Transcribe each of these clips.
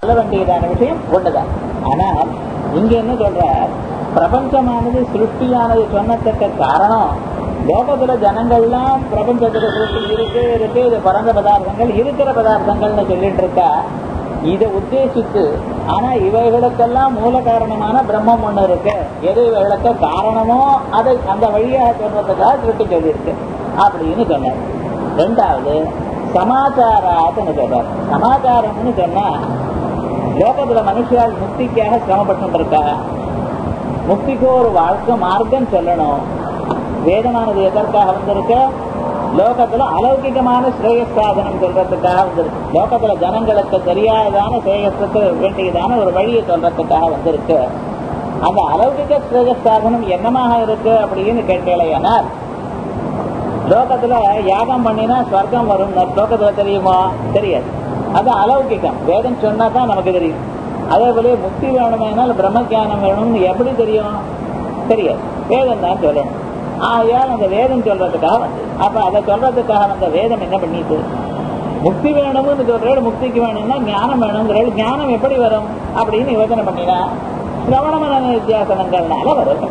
சொல்ல வேண்டியதான விஷயம் ஒண்ணுதான் ஆனால் இங்க என்ன சொல்ற பிரபஞ்சமானது சிருஷ்டியானது சொன்னதற்கு காரணம் லோகத்துல ஜனங்கள்லாம் பிரபஞ்சத்துல சிருஷ்டி இருக்கு இருக்கு இது பிறந்த பதார்த்தங்கள் இருக்கிற பதார்த்தங்கள்னு சொல்லிட்டு இருக்கா இதை உத்தேசித்து ஆனா இவைகளுக்கெல்லாம் மூல காரணமான பிரம்மம் ஒண்ணு இருக்கு எது இவைகளுக்கு காரணமோ அதை அந்த வழியாக சொல்றதுக்காக சிருஷ்டி சொல்லியிருக்கு அப்படின்னு சொன்னார் ரெண்டாவது சமாச்சாராத்துன்னு சொல்றார் சமாச்சாரம்னு சொன்னா லோகத்துல மனுஷால் முக்திக்காக சிரமப்பட்டு இருக்கா முக்திக்கு ஒரு வாழ்க்கை மார்க்கம் சொல்லணும் வேதமானது எதற்காக வந்திருக்க லோகத்துல அலௌகிகமான ஸ்ரேயஸ் சாதனம் சொல்றதுக்காக வந்திருக்கு லோகத்துல ஜனங்களுக்கு தெரியாததான ஸ்ரேயஸுக்கு வேண்டியதான ஒரு வழியை சொல்றதுக்காக வந்திருக்கு அந்த அலௌகிக ஸ்ரேயஸ் சாதனம் என்னமாக இருக்கு அப்படின்னு கேட்கலையானால் லோகத்துல யாகம் பண்ணினா ஸ்வர்க்கம் வரும் லோகத்துல தெரியுமா தெரியாது அது அலௌகிகம் வேதம் சொன்னா தான் நமக்கு தெரியும் அதே போல முக்தி வேணுமேனால் பிரம்ம ஜானம் வேணும்னு எப்படி தெரியும் தெரியாது வேதம் தான் சொல்லணும் ஆகையால் அந்த வேதம் சொல்றதுக்காக வந்து அப்ப அதை சொல்றதுக்காக வந்த வேதம் என்ன பண்ணிட்டு முக்தி வேணும்னு சொல்றேன் முக்திக்கு வேணும்னா ஞானம் வேணுங்கிறேன் ஞானம் எப்படி வரும் அப்படின்னு யோசனை பண்ணினா சிரவணமன வித்தியாசனங்கள்னால வரும்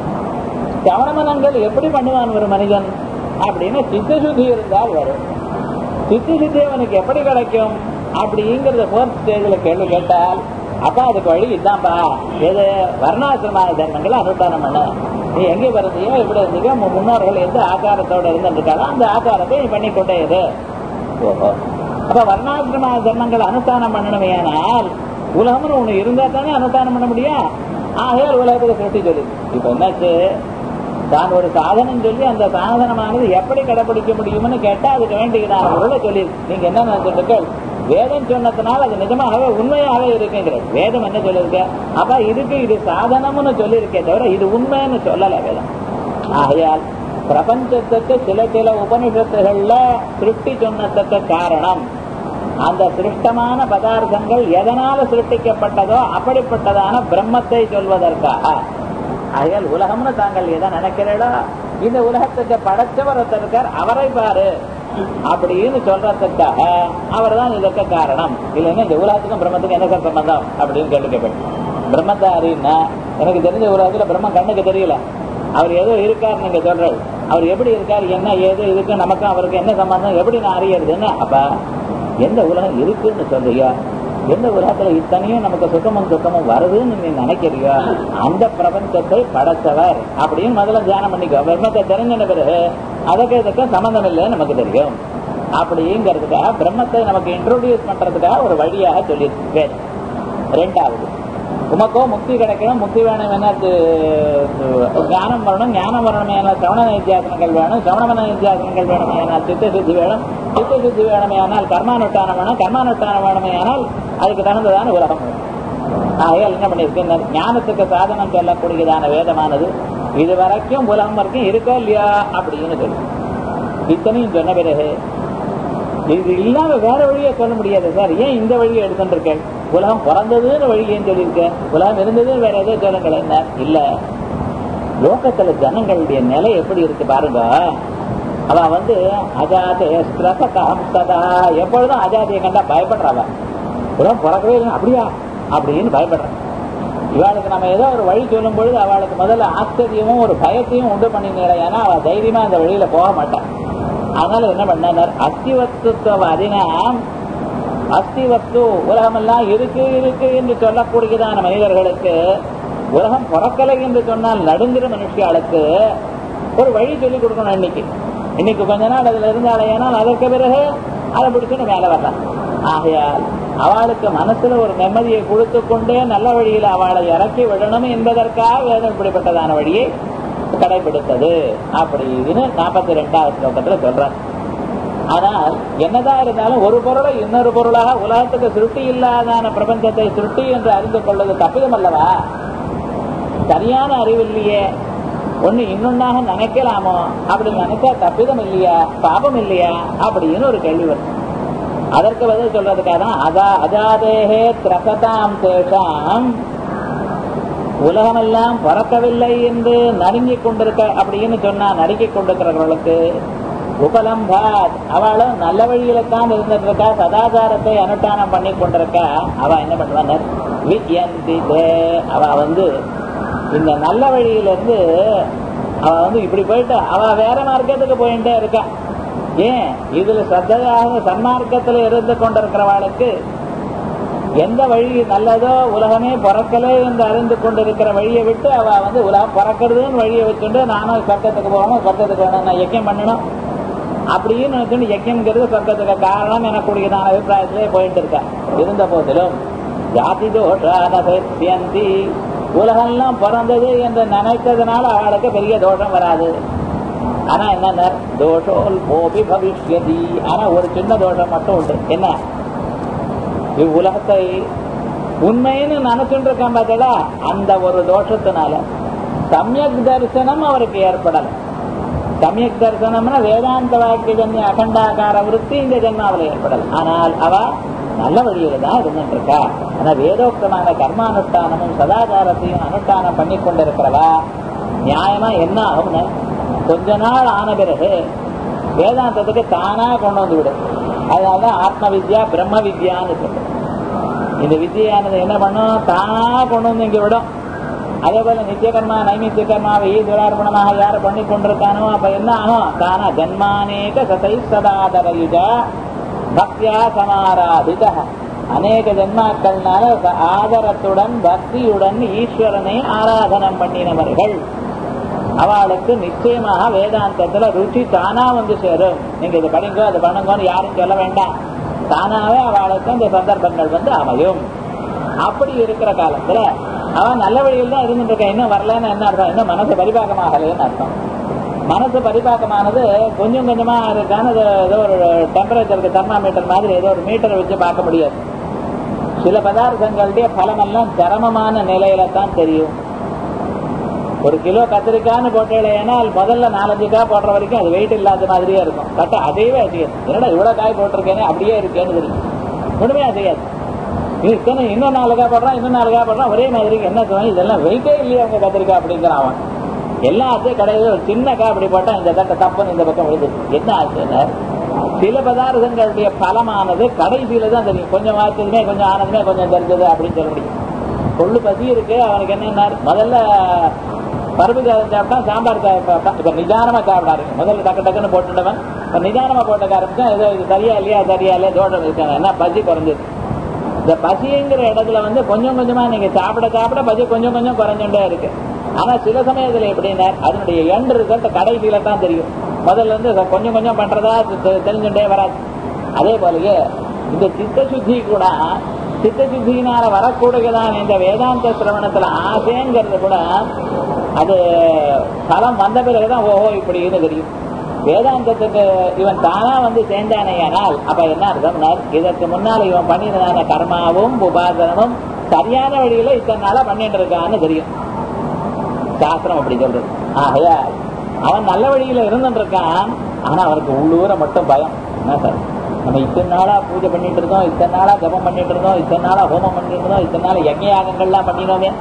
சிரவணமனங்கள் எப்படி பண்ணுவான் ஒரு மனிதன் அப்படின்னு சித்தசுத்தி இருந்தால் வரும் சித்தசுத்தி அவனுக்கு எப்படி கிடைக்கும் அப்படிங்கறத போர்த் ஸ்டேஜ்ல கேள்வி கேட்டால் அப்பா அதுக்கு வழி இதான்பா எது வர்ணாசிரமான தர்மங்களை அனுஷ்டானம் பண்ண நீ எங்க பிறந்தியோ எப்படி இருந்தீங்க உங்க முன்னோர்கள் எந்த ஆச்சாரத்தோட இருந்திருக்காளோ அந்த ஆச்சாரத்தை நீ பண்ணிக்கொண்டே இரு ஓஹோ அப்ப வர்ணாசிரம தர்மங்கள் அனுஷ்டானம் பண்ணணுமையானால் உலகம்னு ஒண்ணு இருந்தா தானே அனுஷ்டானம் பண்ண முடியும் ஆகையால் உலகத்துல சிருஷ்டி சொல்லி இப்ப என்னாச்சு தான் ஒரு சாதனம் சொல்லி அந்த சாதனமானது எப்படி கடைபிடிக்க முடியும்னு கேட்டா அதுக்கு வேண்டியதான பொருளை சொல்லி நீங்க என்ன நினைச்சிட்டு வேதம் சொன்னதுனால அது நிஜமாகவே உண்மையாகவே இருக்குங்கிற வேதம் என்ன சொல்லிருக்க அப்ப இதுக்கு இது சாதனம்னு சொல்லியிருக்கே தவிர இது உண்மைன்னு சொல்லல வேதம் ஆகையால் பிரபஞ்சத்துக்கு சில சில உபனிஷத்துகள்ல சிருஷ்டி சொன்னதுக்கு காரணம் அந்த சிருஷ்டமான பதார்த்தங்கள் எதனால சிருஷ்டிக்கப்பட்டதோ அப்படிப்பட்டதான பிரம்மத்தை சொல்வதற்காக ஆகையால் உலகம்னு தாங்கள் எதை நினைக்கிறீர்களோ இந்த உலகத்துக்கு படைச்சவர் ஒருத்தர் இருக்கார் அவரை பாரு அப்படின்னு சொல்றதுக்காக அவர் தான் இதற்கு காரணம் இல்லைன்னா இந்த உலகத்துக்கும் பிரம்மத்துக்கும் என்ன சார் சம்பந்தம் அப்படின்னு கேட்டுக்கப்பட்டு பிரம்மத்தாரின்னா எனக்கு தெரிஞ்ச உலகத்துல பிரம்ம கண்ணுக்கு தெரியல அவர் ஏதோ இருக்கார் நீங்க சொல்றது அவர் எப்படி இருக்கார் என்ன ஏது இதுக்கு நமக்கும் அவருக்கு என்ன சம்பந்தம் எப்படி நான் அறியறதுன்னு அப்ப எந்த உலகம் இருக்குன்னு சொல்றியா எந்த உலகத்துல இத்தனையும் நமக்கு சுத்தமும் சுத்தமும் வருதுன்னு நீ நினைக்கிறியோ அந்த பிரபஞ்சத்தை படைத்தவர் அப்படின்னு முதல்ல தியானம் பண்ணிக்கோ பிரம்மத்தை தெரிஞ்சின பிறகு அதுக்கு இதுக்கு சம்பந்தம் இல்லைன்னு நமக்கு தெரியும் அப்படிங்கிறதுக்காக பிரம்மத்தை நமக்கு இன்ட்ரோடியூஸ் பண்றதுக்காக ஒரு வழியாக சொல்லியிருக்கு ரெண்டாவது உமக்கோ முக்தி கிடைக்கணும் முக்தி வேணும் என்ன ஞானம் வரணும் ஞானம் வரணும் என்ன சவண நித்தியாசனங்கள் வேணும் சவணமன நித்தியாசனங்கள் வேணுமே ஆனால் சித்த சுத்தி வேணும் சித்த சுத்தி வேணுமே ஆனால் கர்மானுஷ்டானம் வேணும் கர்மானுஷ்டானம் வேணுமே ஆனால் அதுக்கு தகுந்ததான உலகம் வேணும் ஆகையால் என்ன பண்ணிருக்கு ஞானத்துக்கு சாதனம் சொல்லக்கூடியதான வேதமானது இது வரைக்கும் உலகம் வரைக்கும் இருக்கோ இல்லையா அப்படின்னு சொல்லு இத்தனையும் சொன்ன பிறகு இது இல்லாம வேற வழியை சொல்ல முடியாது சார் ஏன் இந்த வழியை எடுத்துருக்கேன் உலகம் பிறந்ததுன்னு வழி ஏன் சொல்லியிருக்கேன் உலகம் இருந்ததுன்னு வேற எதோ சொல்லுங்கள் என்ன இல்ல லோகத்துல ஜனங்களுடைய நிலை எப்படி இருக்கு பாருங்க அவ வந்து அஜாதே ஸ்ரசதா எப்பொழுதும் அஜாதியை கண்டா பயப்படுறவ உலகம் பிறக்கவே இல்லை அப்படியா அப்படின்னு பயப்படுறான் இவாளுக்கு நம்ம ஏதோ ஒரு வழி சொல்லும் பொழுது அவளுக்கு முதல்ல ஆச்சரியமும் ஒரு பயத்தையும் உண்டு பண்ணினேன் ஏன்னா அவ தைரியமா அந்த வழியில போக மாட்டான் அதனால என்ன பண்ணார் அஸ்திவத்துவ அதினாம் அஸ்திவத்து உலகமெல்லாம் இருக்கு இருக்கு என்று சொல்லக்கூடியதான மனிதர்களுக்கு உலகம் பிறக்கலை என்று சொன்னால் நடுங்கிற மனுஷியாளுக்கு ஒரு வழி சொல்லி கொடுக்கணும் இன்னைக்கு இன்னைக்கு கொஞ்ச நாள் அதுல இருந்தாலேனால் அதற்கு பிறகு அதை பிடிச்சுன்னு மேல வரலாம் ஆகையால் அவளுக்கு மனசுல ஒரு நிம்மதியை கொடுத்து கொண்டே நல்ல வழியில அவளை இறக்கி விடணும் என்பதற்காக வேதம் இப்படிப்பட்டதான வழியை கடைபிடித்தது அப்படின்னு நாற்பத்தி ரெண்டாவது ஸ்லோகத்துல சொல்றார் ஆனால் என்னதான் இருந்தாலும் ஒரு பொருளை இன்னொரு பொருளாக உலகத்துக்கு சுருட்டி இல்லாதான பிரபஞ்சத்தை சுருட்டி என்று அறிந்து கொள்வது தப்பிதம் அல்லவா சரியான அறிவில்லையே ஒண்ணு இன்னொன்னாக நினைக்கலாமோ அப்படி நினைச்சா தப்பிதம் இல்லையா பாபம் இல்லையா அப்படின்னு ஒரு கேள்வி வரும் அதற்கு பதில் சொல்றதுக்காக தான் அதா அஜாதேகே திரசதாம் தேஷாம் உலகமெல்லாம் பிறக்கவில்லை என்று நடுங்கிக் கொண்டிருக்க அப்படின்னு சொன்னா நடுங்கிக் கொண்டிருக்கிறவர்களுக்கு உபலம்பாத் அவளும் நல்ல வழியில தான் இருந்துட்டு இருக்கா சதாச்சாரத்தை அனுஷ்டானம் பண்ணி கொண்டிருக்கா அவ என்ன பண்ணுவாங்க வித்யந்திதே அவ வந்து இந்த நல்ல வழியில இருந்து அவ வந்து இப்படி போயிட்டு அவ வேற மார்க்கத்துக்கு போயிட்டே இருக்கா ஏன் இதுல சத்தையாக சன்மார்க்கத்துல இருந்து கொண்டிருக்கிறவாளுக்கு எந்த வழி நல்லதோ உலகமே பிறக்கலே என்று அறிந்து கொண்டிருக்கிற வழியை விட்டு அவ வந்து உலகம் பிறக்கிறதுன்னு வழியை வச்சுட்டு நானும் சொர்க்கத்துக்கு போகணும் சொர்க்கத்துக்கு வேணும் நான் யக்கியம் பண்ணணும் அப்படின்னு நினைச்சுட்டு யக்கியம்ங்கிறது சொர்க்கத்துக்கு காரணம் எனக்கூடியதான அபிப்பிராயத்திலே போயிட்டு இருக்கா இருந்த போதிலும் ஜாதி தோஷானி உலகம்லாம் பிறந்தது என்று நினைத்ததுனால அவளுக்கு பெரிய தோஷம் வராது ஆனா என்ன தோஷோல் போபி பவிஷ்யதி ஆனா ஒரு சின்ன தோஷம் மட்டும் உண்டு என்ன இவ்வுலகத்தை உண்மைன்னு நினைச்சுட்டு இருக்கான் பார்த்தா அந்த ஒரு தோஷத்தினால சமயக் தரிசனம் அவருக்கு ஏற்படல சமயக் தரிசனம்னா வேதாந்த வாக்கிய ஜன்ய அகண்டாகார விருத்தி இந்த ஜென்மாவில் ஏற்படல ஆனால் அவ நல்ல வழியில தான் இருந்துட்டு இருக்கா ஆனா வேதோக்தமான கர்மானுஷ்டானமும் சதாச்சாரத்தையும் அனுஷ்டானம் பண்ணி கொண்டிருக்கிறவா நியாயமா என்ன ஆகும்னு கொஞ்ச நாள் ஆன பிறகு வேதாந்தத்துக்கு தானா கொண்டு வந்து விடும் அதனாலதான் ஆத்ம வித்யா பிரம்ம வித்யான்னு சொல்றோம் இந்த வித்யானது என்ன பண்ணும் தானா கொண்டு வந்து இங்க விடும் அதே போல நித்தியகர்மா நைமித்திய கர்மாவை துரார்ப்பணமாக யார் பண்ணி கொண்டிருக்கானோ அப்ப என்ன ஆகும் தானா ஜன்மானேக சதை சதாதரயுஜ பக்தியா சமாராதித அநேக ஜென்மாக்கள்னால ஆதரத்துடன் பக்தியுடன் ஈஸ்வரனை ஆராதனம் பண்ணினவர்கள் அவளுக்கு நிச்சயமாக வேதாந்தத்துல ருச்சி தானா வந்து சேரும் நீங்க இது படிங்கோ அது பண்ணுங்கன்னு யாரும் சொல்ல வேண்டாம் தானாவே அவளுக்கு அந்த சந்தர்ப்பங்கள் வந்து அமையும் அப்படி இருக்கிற காலத்துல அவன் நல்ல வழியில் தான் இருந்துட்டு இருக்க இன்னும் வரலன்னு என்ன அர்த்தம் இன்னும் மனசு பரிபாகமாகலன்னு அர்த்தம் மனசு பரிபாகமானது கொஞ்சம் கொஞ்சமா இருக்கான ஏதோ ஒரு டெம்பரேச்சருக்கு தெர்மாமீட்டர் மாதிரி ஏதோ ஒரு மீட்டரை வச்சு பார்க்க முடியாது சில பதார்த்தங்களுடைய பலமெல்லாம் சிரமமான நிலையில தான் தெரியும் ஒரு கிலோ கத்திரிக்கான்னு போட்டேனால் முதல்ல நாலஞ்சு காய் போடுற வரைக்கும் அது வெயிட் இல்லாத மாதிரியே இருக்கும் பட் அதையவே அதிகம் என்னடா இவ்வளவு காய் போட்டிருக்கேனே அப்படியே இருக்கேன்னு தெரியும் ஒண்ணுமே அசையாது இத்தனை இன்னும் நாலு காய் போடுறான் இன்னும் நாலு காய் போடுறான் ஒரே மாதிரி என்ன சொல்லுவாங்க இதெல்லாம் வெயிட்டே இல்லையா அவங்க கத்திரிக்காய் அப்படிங்கிறான் அவன் எல்லாத்தையும் கடையில் ஒரு சின்ன காய் அப்படி போட்டா இந்த தட்டை தப்புன்னு இந்த பக்கம் விழுது என்ன ஆச்சுன்னா சில பதார்த்தங்களுடைய பலமானது கடைசியில தான் தெரியும் கொஞ்சம் வாய்ச்சதுமே கொஞ்சம் ஆனதுமே கொஞ்சம் தெரிஞ்சது அப்படின்னு சொல்ல முடியும் கொள்ளு பசி இருக்கு அவனுக்கு என்ன முதல்ல பருப்பு சாதம் சாப்பிட்டா சாம்பார் இப்ப நிதானமா சாப்பிடாரு முதல்ல டக்கு டக்குன்னு போட்டுட்டவன் இப்ப நிதானமா போட்ட ஆரம்பிச்சா ஏதோ இது சரியா இல்லையா சரியா இல்லையா தோட்டம் இருக்காங்க என்ன பசி குறைஞ்சது இந்த பசிங்கிற இடத்துல வந்து கொஞ்சம் கொஞ்சமா நீங்க சாப்பிட சாப்பிட பசி கொஞ்சம் கொஞ்சம் குறைஞ்சுட்டே இருக்கு ஆனா சில சமயத்துல எப்படின்னா அதனுடைய எண்ட் ரிசல்ட் கடைசியில தான் தெரியும் முதல்ல இருந்து கொஞ்சம் கொஞ்சம் பண்றதா தெரிஞ்சுட்டே வராது அதே போலயே இந்த சித்த சுத்தி கூட சித்த சுத்தியினால வரக்கூடியதான் இந்த வேதாந்த சிரவணத்துல ஆசைங்கிறது கூட அது பலம் வந்த பிறகுதான் ஓஹோ இப்படின்னு தெரியும் வேதாந்தத்துக்கு இவன் தானா வந்து சேர்ந்தானேயானால் அப்ப என்ன அர்த்தம் இதற்கு முன்னால் இவன் பண்ணினதான கர்மாவும் உபாசனமும் சரியான வழியில இத்தனை நாளா பண்ணிட்டு இருக்கான்னு தெரியும் சாஸ்திரம் அப்படி சொல்றது ஆகையா அவன் நல்ல வழியில இருந்துட்டு இருக்கான் ஆனா அவனுக்கு உள்ளூர மட்டும் பயம் என்ன சார் நம்ம இத்தனை நாளா பூஜை பண்ணிட்டு இருந்தோம் இத்தனை நாளா ஜபம் பண்ணிட்டு இருந்தோம் இத்தனை நாளா ஹோமம் பண்ணிட்டு இருந்தோம் இத்தனை நாள் யஜ்ய யாகங்கள்லாம் பண்ணினோமே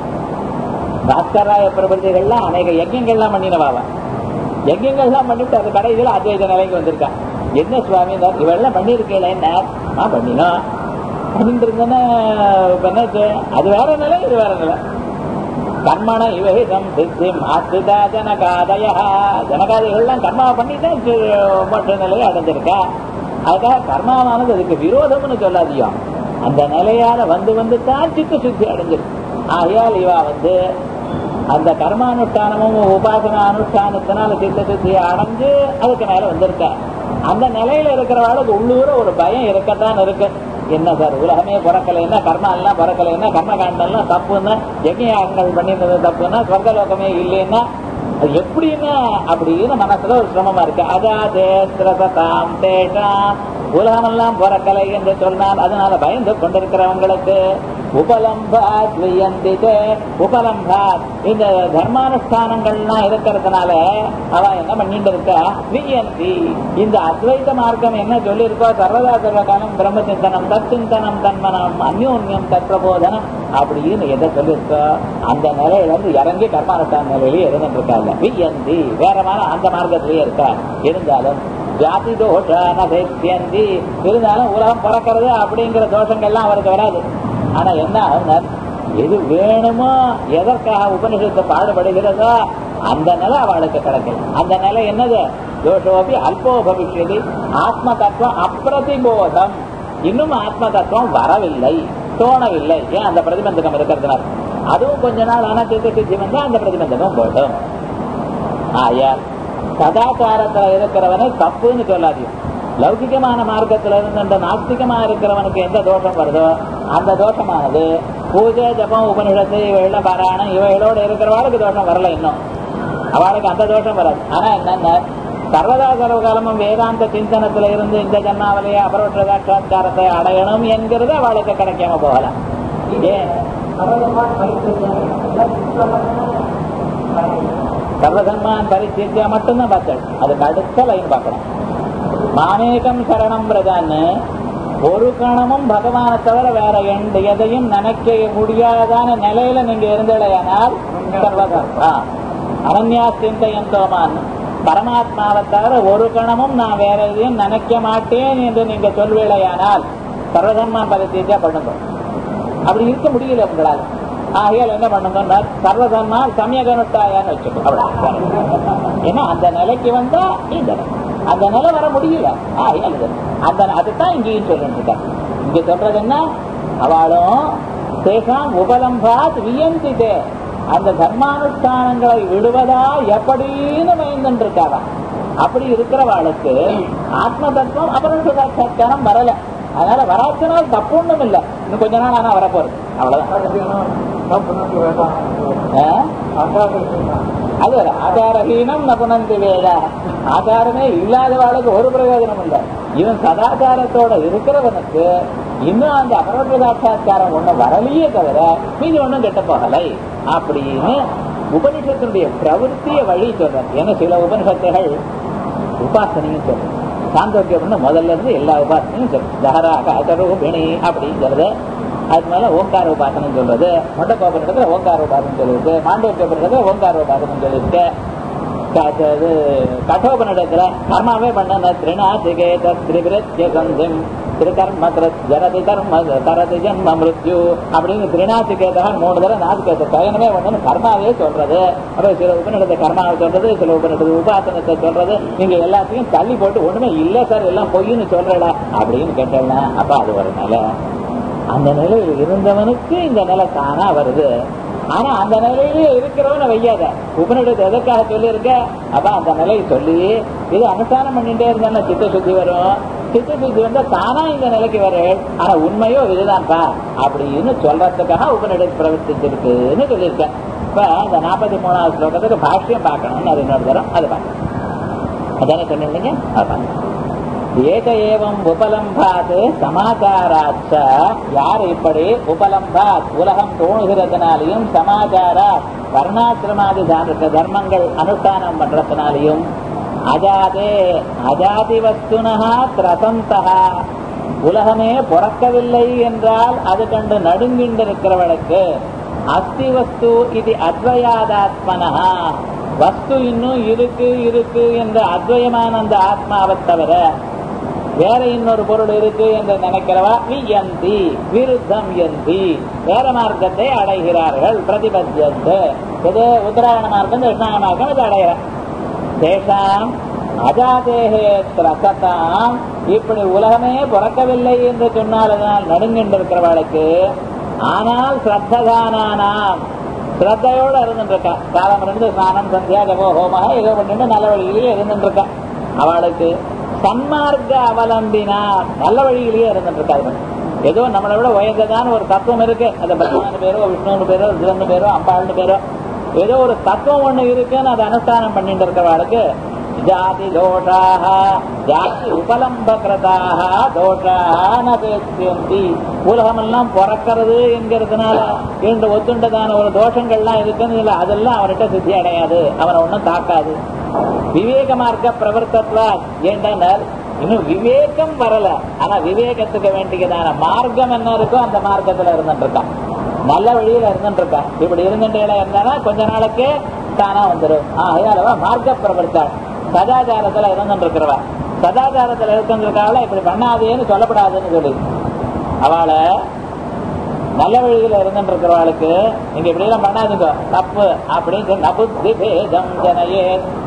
பாஸ்கராய பிரபதிகள்லாம் அநேக யஜ்யங்கள்லாம் பண்ணினவாவா யஜ்யங்கள்லாம் பண்ணிட்டு அது கடைசியில் அத்வைத நிலைக்கு வந்திருக்கா என்ன சுவாமி இவெல்லாம் பண்ணிருக்கேன் என்ன ஆ பண்ணினோம் பண்ணிட்டு இருந்தேன்னா என்னாச்சு அது வேற நிலை இது வேற நிலை கர்மண இவஹிதம் சித்திம் ஆசிரிதா ஜனகாதய ஜனகாதிகள்லாம் கர்மாவை பண்ணிதான் மற்ற நிலையை அடைஞ்சிருக்கா அதுக்காக கர்மாவானது அதுக்கு விரோதம்னு சொல்லாதியோ அந்த நிலையால வந்து வந்து தான் சித்த சுத்தி அடைஞ்சிருக்கு ஆகையால் இவா வந்து அந்த கர்மானுஷ்டானமும் உபாசன அனுஷ்டானத்தினால சித்த சுத்தியை அடைஞ்சு அதுக்கு மேல வந்திருக்க அந்த நிலையில இருக்கிறவாளுக்கு உள்ளூர ஒரு பயம் இருக்கத்தான் இருக்கு என்ன சார் உலகமே பிறக்கலைன்னா கர்மா எல்லாம் பிறக்கலைன்னா கர்ம காண்டெல்லாம் தப்புன்னா யஜ்யாகங்கள் பண்ணிருந்தது தப்புன்னா சொர்க்கலோகமே இல்லைன்னா அது எப்படின்னா அப்படின்னு மனசுல ஒரு சிரமமா இருக்கு அதாதே சிரசதாம் தேஷாம் உலகமெல்லாம் பிறக்கலை என்று சொன்னால் அதனால பயந்து கொண்டிருக்கிறவங்களுக்கு உபலம்பாத் வியந்திதே உபலம்பாத் இந்த தர்மானுஷ்டானங்கள்லாம் இருக்கிறதுனால அவ என்ன பண்ணிட்டு இருக்கா வியந்தி இந்த அத்வைத மார்க்கம் என்ன சொல்லியிருக்கோ சர்வதா சர்வகாலம் பிரம்ம சிந்தனம் தச்சிந்தனம் தன்மனம் அந்யோன்யம் தற்பிரபோதனம் அப்படின்னு எதை சொல்லியிருக்கோ அந்த நிலையில இருந்து இறங்கி கர்மானுஷ்டான நிலையிலேயே இருந்துட்டு இருக்காங்க வியந்தி வேற மாதிரி அந்த மார்க்கத்திலேயே இருக்கா இருந்தாலும் ஜாதி தோஷான சேத்தியந்தி இருந்தாலும் உலகம் பிறக்கிறது அப்படிங்கிற தோஷங்கள்லாம் அவருக்கு வராது ஆனா என்ன ஆகுனார் எது வேணுமோ எதற்காக உபனிஷத்து பாடுபடுகிறதோ அந்த நிலை அவளுக்கு கிடைக்கல அந்த நிலை என்னது தோஷோபி அல்போ பவிஷ்யதி ஆத்ம தத்துவம் அப்பிரதிபோதம் இன்னும் ஆத்ம தத்துவம் வரவில்லை தோணவில்லை ஏன் அந்த பிரதிபந்தகம் இருக்கிறதுனால அதுவும் கொஞ்ச நாள் ஆனா சித்த சித்தி வந்தா அந்த பிரதிபந்தகம் போட்டும் ஆயால் சதாச்சாரத்துல இருக்கிறவனை தப்புன்னு சொல்லாதீங்க லௌகிகமான மார்க்கத்துல இருந்து நாஸ்திகமா இருக்கிறவனுக்கு எந்த தோஷம் வருதோ அந்த தோஷமானது பூஜை ஜபம் உபனிஷத்து இவைகள பாராயணம் இவைகளோட இருக்கிறவாளுக்கு தோஷம் வரல இன்னும் அவளுக்கு அந்த தோஷம் வராது ஆனா என்னென்ன சர்வதா சர்வகாலமும் வேதாந்த சிந்தனத்துல இருந்து இந்த ஜன்மாவிலேயே அபரோட்ச சாட்சா்காரத்தை அடையணும் என்கிறது அவளுக்கு கிடைக்காம போகலாம் ஏன் சர்வதர்மான் பரிச்சேத்தியா மட்டும்தான் பார்த்தேன் அதுக்கு அடுத்த லைன் பார்க்கணும் மாமேகம் சரணம் பிரதான்னு ஒரு கணமும் பகவானை தவிர வேற எந்த எதையும் நினைக்க முடியாதான நிலையில நீங்க இருந்தடையானால் சர்வதர்மா அனன்யா சிந்தையந்தோமான் பரமாத்மாவை தவிர ஒரு கணமும் நான் வேற எதையும் நினைக்க மாட்டேன் என்று நீங்க சொல்வீழையானால் சர்வதர்மான் பரிச்சேத்தியா பண்ணுங்க அப்படி இருக்க முடியல உங்களால் ஆகையால் என்ன பண்ணுங்கன்னா சர்வதர்மா சமயகனுட்டாயான்னு வச்சுக்கோ அவ்வளவு ஏன்னா அந்த நிலைக்கு வந்தா இந்த நிலை. அந்த நிலை வர முடியல ஆகையால் இது. அந்த அதுதான் இங்கேயும் சொல்லிட்டு இருக்காங்க இங்க சொல்றது என்ன அவளும் தேசாம் உபலம்பாத் வியந்திதே அந்த தர்மானுஷ்டானங்களை விடுவதா எப்படின்னு பயந்துட்டு இருக்காரா அப்படி இருக்கிறவாளுக்கு ஆத்ம தத்துவம் அபரஷ சாட்சா்காரம் வரல அதனால வராத்தினால் தப்பு ஒண்ணும் இல்ல இன்னும் கொஞ்ச நாள் ஆனா வரப்போறது அவ்வளவுதான் ஆ? அது ஒரு ஆச்சாரஹீனம் நபுனந்தி வேதா ஆச்சாரமே இல்லாதவாளுக்கு ஒரு பிரயோஜனம் இல்லை இவன் சதாச்சாரத்தோட இருக்கிறவனுக்கு இன்னும் அந்த அபரோட்ச சாட்சா்காரம் ஒண்ணும் வரலையே தவிர மீதி ஒண்ணும் கெட்ட போகலை அப்படின்னு உபனிஷத்தினுடைய பிரவருத்திய வழி சொல்றார் ஏன்னா சில உபனிஷத்துகள் உபாசனையும் சொல்றேன் சாந்தோக்கியம்னு முதல்ல இருந்து எல்லா உபாசனையும் சொல்றேன் தஹரா காசரூபிணி அப்படிங்கிறது அது மேல ஓங்கார உபாசனம் சொல்றது மொட்டக்கோபனிடத்துல ஓங்கார உபாசனம் சொல்லிருக்கு மாண்டோக்கியபனிடத்துல ஓங்கார உபாசனம் சொல்லிருக்கு க- இது கட்டோபனிடத்துல கர்மாவே பண்ண திரிநாசிகே திரிபிரத்ய சந்திம் திருகர்ம கிருத் ஜரதி கர்ம தரதி ஜன்ம மிருத்யு அப்படின்னு திரிநாசிகேதகன் மூணு தடவை நாசிகேத சயனமே பண்ணணும் கர்மாவே சொல்றது அப்புறம் சில உபநிடத்தை கர்மாவை சொல்றது சில உபநிடத்தை உபாசனத்தை சொல்றது நீங்க எல்லாத்தையும் தள்ளி போட்டு ஒண்ணுமே இல்ல சார் எல்லாம் பொய்ன்னு சொல்றடா அப்படின்னு கேட்டேன்னா அப்ப அது ஒரு நிலை அந்த நிலையில் இருந்தவனுக்கு இந்த நிலை தானா வருது ஆனா அந்த நிலையிலேயே இருக்கிறவன வையாத உபனிடத்தை எதற்காக சொல்லியிருக்க அப்ப அந்த நிலையை சொல்லி இது அனுஷ்டானம் பண்ணிட்டே இருந்தா சித்த சுத்தி வரும் சித்த சுத்தி வந்தா தானா இந்த நிலைக்கு வர ஆனா உண்மையோ இதுதான்ப்பா அப்படின்னு சொல்றதுக்காக உபனிடத்தை பிரவர்த்திச்சிருக்குன்னு சொல்லியிருக்கேன் இப்ப இந்த நாற்பத்தி மூணாவது ஸ்லோகத்துக்கு பாஷ்யம் பார்க்கணும்னு அது இன்னொரு தரம் அது பார்க்கணும் அதானே சொன்னீங்க அது பார்க்கணும் ஏக ஏவம் உபலம்பாத் சமாச்சாராச்ச யார் இப்படி உபலம்பாத் உலகம் தோணுகிறதுனாலையும் சமாச்சாரா வர்ணாசிரமாதி தான- தர்மங்கள் அனுஷ்டானம் பண்றதுனாலையும் அஜாதே அஜாதி வஸ்துனஹா திரசந்தஹா உலகமே பிறக்கவில்லை என்றால் அது கண்டு நடுங்கின்றிருக்கிறவளுக்கு அஸ்தி வஸ்து இது அத்வயாதாத்மனஹா வஸ்து இன்னும் இருக்கு இருக்கு என்ற அத்வயமான அந்த ஆத்மாவை தவிர வேற இன்னொரு பொருள் இருக்கு என்று நினைக்கிறவா வியந்தி விருத்தம் யந்தி வேற மார்க்கத்தை அடைகிறார்கள் பிரதிபத்தியத்து இது உத்தராயண மார்க்கம் தட்சிணாயன மார்க்கம் இது அடைகிறார் தேசாம் அஜாதேகே திரசதாம் இப்படி உலகமே பிறக்கவில்லை என்று சொன்னால்தான் நடுங்கின்றிருக்கிறவளுக்கு ஆனால் ஸ்ரத்ததானாம் ஸ்ரத்தையோட இருந்துருக்கா காலம் இருந்து ஸ்நானம் சந்தியா ஜபோ ஹோமக ஏதோ பண்ணிட்டு நல்ல வழியிலேயே இருந்துருக்கா அவளுக்கு சன்மார்க்க அவலம்பினா நல்ல வழியிலேயே இருந்துட்டு இருக்கா ஏதோ நம்மளை விட உயர்ந்ததான ஒரு தத்துவம் இருக்கு அது பிரம்மன் பேரோ விஷ்ணுன்னு பேரோ ருத்ரன் பேரோ அம்பாள்னு பேரோ ஏதோ ஒரு தத்துவம் ஒண்ணு இருக்குன்னு அதை அனுஷ்டானம் பண்ணிட்டு இருக்கிறவாளுக்கு ஜாதி தோஷாக ஜாதி உபலம்பகிருதாக தோஷாக நபேசியந்தி உலகமெல்லாம் பிறக்கிறது என்கிறதுனால இரண்டு ஒத்துண்டதான ஒரு தோஷங்கள்லாம் இருக்குன்னு இல்ல அதெல்லாம் அவர்கிட்ட சித்தி அடையாது அவனை ஒன்றும் தாக்காது விவேக மார்க்க பிரவர்த்தத்வா ஏண்டனர் இன்னும் விவேகம் வரல ஆனா விவேகத்துக்கு வேண்டியதான மார்க்கம் என்ன இருக்கோ அந்த மார்க்கத்துல இருந்துட்டு இருக்கான் நல்ல வழியில இருந்துட்டு இருக்கான் இப்படி இருந்துட்டே இருந்தானா கொஞ்ச நாளைக்கு தானா வந்துடும் ஆகையாலவா மார்க்க பிரவர்த்தா சதாச்சாரத்துல இருந்துட்டு இருக்கிறவா சதாச்சாரத்துல இருக்கிறதுக்காக இப்படி பண்ணாதேன்னு சொல்லப்படாதுன்னு சொல்லி அவளை நல்ல வழியில இருந்துட்டு இருக்கிறவாளுக்கு நீங்க இப்படி எல்லாம் பண்ணாதீங்க தப்பு அப்படின்னு சொல்லி நபுத்தி பேதம் ஜனயே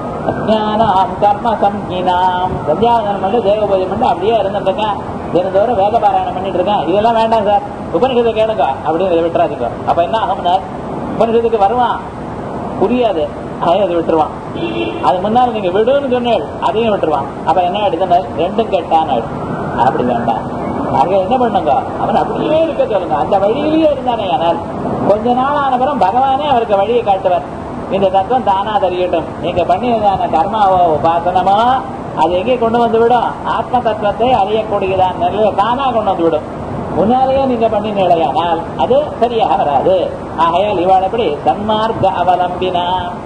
அஜானாம் கர்ம சம்ஹினாம் சந்தியாவதனம் பண்ணி தேவ பூஜை பண்ணி அப்படியே இருந்துட்டு இருக்கேன் தினந்தோறும் வேத பாராயணம் பண்ணிட்டு இருக்கேன் இதெல்லாம் வேண்டாம் சார் உபனிஷத்தை கேளுங்க அப்படின்னு இதை விட்டுறாதீங்க அப்ப என்ன ஆகும்னா உபனிஷத்துக்கு வருவான் புரியாது அதையும் அதை விட்டுருவான் அது முன்னால நீங்க விடுன்னு சொன்னேன் அதையும் விட்டுருவான் அப்ப என்ன ஆயிடுதுன்னா ரெண்டும் கெட்டான் ஆயிடும் அப்படி வேண்டாம் நாங்க என்ன பண்ணுங்க அவன் அப்படியே இருக்க சொல்லுங்க அந்த வழியிலேயே இருந்தானே ஆனால் கொஞ்ச நாள் ஆனப்புறம் பகவானே அவருக்கு வழியை காட்டுவார் இந்த தத்துவம் தானா தெரியட்டும் நீங்க பண்ணியதான கர்மாவோ உபாசனமோ அது எங்கே கொண்டு வந்து விடும் ஆத்ம தத்துவத்தை அறியக்கூடியதான் நிலையில தானா கொண்டு வந்து விடும் முன்னாலேயே நீங்க பண்ணினீழையானால் அது சரியாக வராது ஆகையால் இவாள் எப்படி சன்மார்க்க அவலம்பினா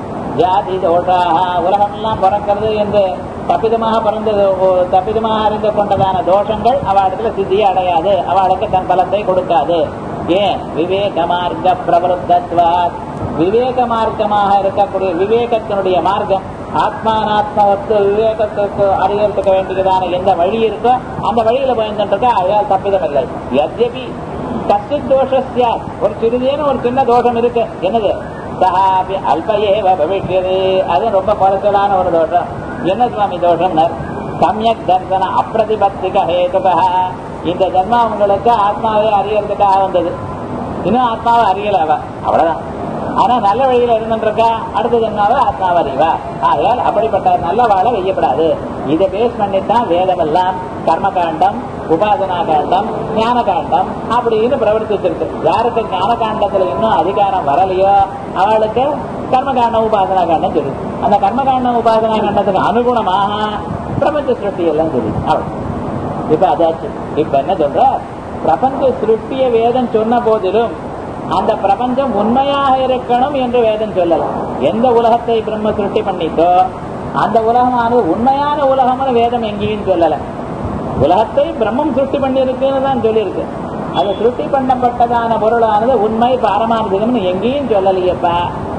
ஜாதி தோஷாக உலகமெல்லாம் பிறக்கிறது என்று தப்பிதமாக பிறந்தது ஓ- தப்பிதமாக அறிந்து கொண்டதான தோஷங்கள் அவளிடத்துல சித்தியை அடையாது அவளுக்கு தன் பலத்தை கொடுக்காது ஏன் விவேக மார்க்க பிரவருத்தத்வாத் விவேக மார்க்கமாக இருக்கக்கூடிய விவேகத்தினுடைய மார்க்கம் ஆத்மானாத்மவத்து விவேகத்துக்கு அறியறதுக்கு வேண்டியதான எந்த வழி இருக்கோ அந்த வழியில போயிருந்துட்டு அதையால் தப்பிதம் இல்லை எத்யபி கஷ்டித் தோஷஸ்யா ஒரு சிறிதேனும் ஒரு சின்ன தோஷம் இருக்கு என்னது சஹாபி அல்பயேவ பவிஷ்யது அது ரொம்ப குறைச்சலான ஒரு தோஷம் என்ன சுவாமி தோஷம் சமயக் தர்சன அப்பிரதிபத்திக ஹேதுக இந்த ஜன்மா உங்களுக்கு ஆத்மாவை அறியறதுக்காக வந்தது இன்னும் ஆத்மாவை அறியல அவ அவ்வளவுதான் ஆனா நல்ல வழியில இருந்துருக்கா அடுத்த ஜென்மாவை ஆத்மாவை அறிவா ஆகையால் அப்படிப்பட்ட நல்ல வாழ வெய்யப்படாது இதை பேஸ் பண்ணித்தான் வேதம் எல்லாம் கர்மகாண்டம் உபாசனா காண்டம் ஞான காண்டம் அப்படின்னு பிரவர்த்திச்சிருக்கு யாருக்கு ஞான காண்டத்துல இன்னும் அதிகாரம் வரலையோ அவளுக்கு கர்மகாண்டம் உபாசனா காண்டம் சொல்லு அந்த கர்மகாண்டம் உபாசனா காண்டத்துக்கு அனுகுணமாக பிரபஞ்ச சிருஷ்டி எல்லாம் சொல்லு அவள் இப்ப அதாச்சு இப்ப என்ன சொல்ற பிரபஞ்ச சிருஷ்டிய வேதம் சொன்ன போதிலும் அந்த பிரபஞ்சம் உண்மையாக இருக்கணும் என்று வேதம் சொல்லல எந்த உலகத்தை பிரம்ம சிருஷ்டி பண்ணிட்டோ அந்த உலகமானது உண்மையான உலகம்னு வேதம் எங்கேயும் சொல்லல உலகத்தை பிரம்மம் சிருஷ்டி பண்ணி இருக்குன்னு தான் சொல்லியிருக்கு அது சிருஷ்டி பண்ணப்பட்டதான பொருளானது உண்மை பாரமானதுன்னு எங்கேயும் சொல்லலையப்பா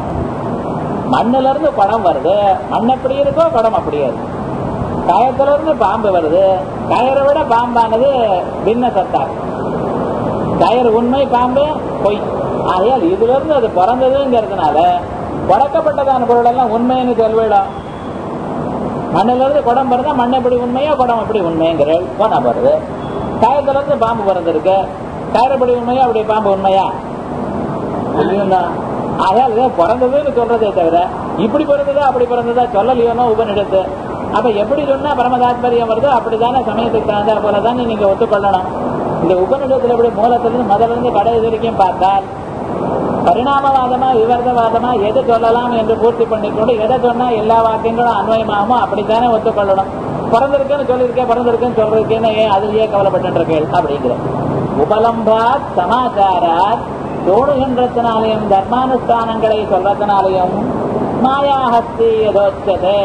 மண்ணுல இருந்து குடம் வருது மண் எப்படி இருக்கோ குடம் அப்படியே இருக்கு கயத்துல இருந்து பாம்பு வருது கயரை விட பாம்பானது பின்ன சத்தா கயர் உண்மை பாம்பு பொய் ஆகையால் இதுல இருந்து அது பிறந்ததுங்கிறதுனால பழக்கப்பட்டதான பொருள் எல்லாம் உண்மைன்னு சொல்லிவிடும் மண்ணுல இருந்து குடம் பிறந்தா மண் எப்படி உண்மையோ குடம் எப்படி உண்மைங்கிற போனா வருது கயத்துல இருந்து பாம்பு பிறந்திருக்கு கயர் எப்படி உண்மையோ அப்படி பாம்பு உண்மையா புரியுதா? ஆகையால் இதை பிறந்ததுன்னு சொல்றதே தவிர இப்படி பிறந்ததா அப்படி பிறந்ததா சொல்லலையோனோ உபனிடத்து அப்ப எப்படி சொன்னா பரம தாத்பரியம் வருதோ அப்படித்தானே சமயத்துக்கு தகுந்த போலதானே நீங்க ஒத்துக்கொள்ளணும் இந்த உபநிடத்துல எப்படி மூலத்திலிருந்து முதல்ல இருந்து கடைசி வரைக்கும் பார்த்தால் பரிணாமவாதமா விவரதவாதமா எது சொல்லலாம் என்று பூர்த்தி பண்ணிக்கொண்டு எதை சொன்னா எல்லா வாக்கியங்களும் அன்வயமாகுமோ அப்படித்தானே ஒத்துக்கொள்ளணும் பிறந்திருக்குன்னு சொல்லியிருக்கேன் பிறந்திருக்குன்னு சொல்றதுக்கேன்னு ஏன் அதுலயே கவலைப்பட்டு இருக்கேன் அப்படிங்கிற உபலம்பாத் சமாச்சாராத் தோணுகின்றத்தினாலையும் தர்மானுஷ்டானங்களை சொல்றதுனாலையும் மாயாஹஸ்தி எதோச்சதே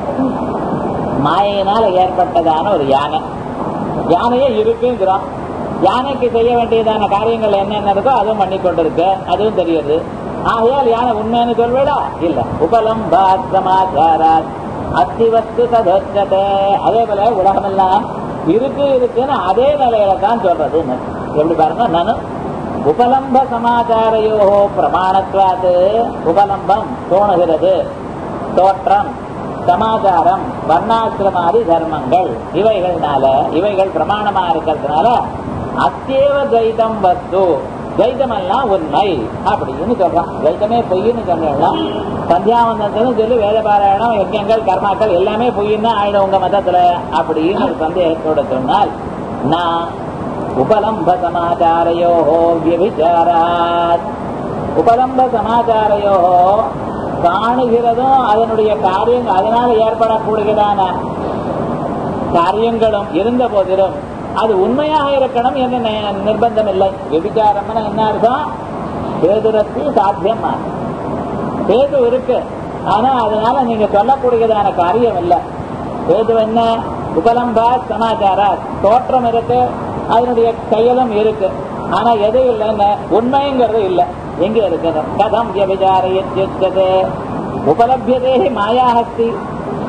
மாயினால் ஏற்பட்டதான ஒரு யானை யானையே இருக்குங்கிறோம் யானைக்கு செய்ய வேண்டியதான காரியங்கள் என்னென்ன இருக்கோ அதுவும் பண்ணி கொண்டிருக்கு அதுவும் தெரியுது ஆகையால் யானை உண்மைன்னு சொல்வேடா இல்ல உபலம் பாத் சமாச்சாராத் அத்திவஸ்து சதோச்சதே அதே போல உலகமெல்லாம் இருக்கு இருக்குன்னு அதே நிலையில தான் சொல்றதுன்னு எப்படி பாருங்க நானு உபலம்ப சமாச்சாரையோ பிரமாணத்வாது உபலம்பம் தோணுகிறது தோற்றம் சமாச்சாரம் வர்ணாசிரமாதி தர்மங்கள் இவைகள்னால இவைகள் பிரமாணமா இருக்கிறதுனால அத்தேவ துவைதம் வஸ்து துவைதம் எல்லாம் உண்மை அப்படின்னு சொல்றான் துவைதமே பொய்ன்னு சொன்னா சந்தியாவந்தத்துன்னு சொல்லி வேத பாராயணம் யஜ்யங்கள் கர்மாக்கள் எல்லாமே பொய்ன்னு ஆயிடும் உங்க மதத்துல அப்படின்னு ஒரு சந்தேகத்தோட சொன்னால் நான் உபலம்ப சமாச்சாரையோ வியபிச்சாராத் உபலம்ப சமாச்சாரையோ காணுகிறதும் அதனுடைய காரியங்கள் அதனால் ஏற்படக்கூடியதான காரியங்களும் இருந்த போதிலும் அது உண்மையாக இருக்கணும் என்று நி- நிர்பந்தம் இல்லை விபிச்சாரம்னா என்ன அர்த்தம் பேதுரத்து சாத்தியம் பேது இருக்கு ஆனா அதனால நீங்க சொல்லக்கூடியதான காரியம் இல்லை பேது என்ன உபலம்பா சமாச்சாரா தோற்றம் இருக்கு அதனுடைய செயலும் இருக்கு ஆனா எது இல்லைன்னு உண்மைங்கிறது இல்லை எங்க இருக்கு கதம் வியபிச்சாரே உபலபியதே மாயாஹஸ்தி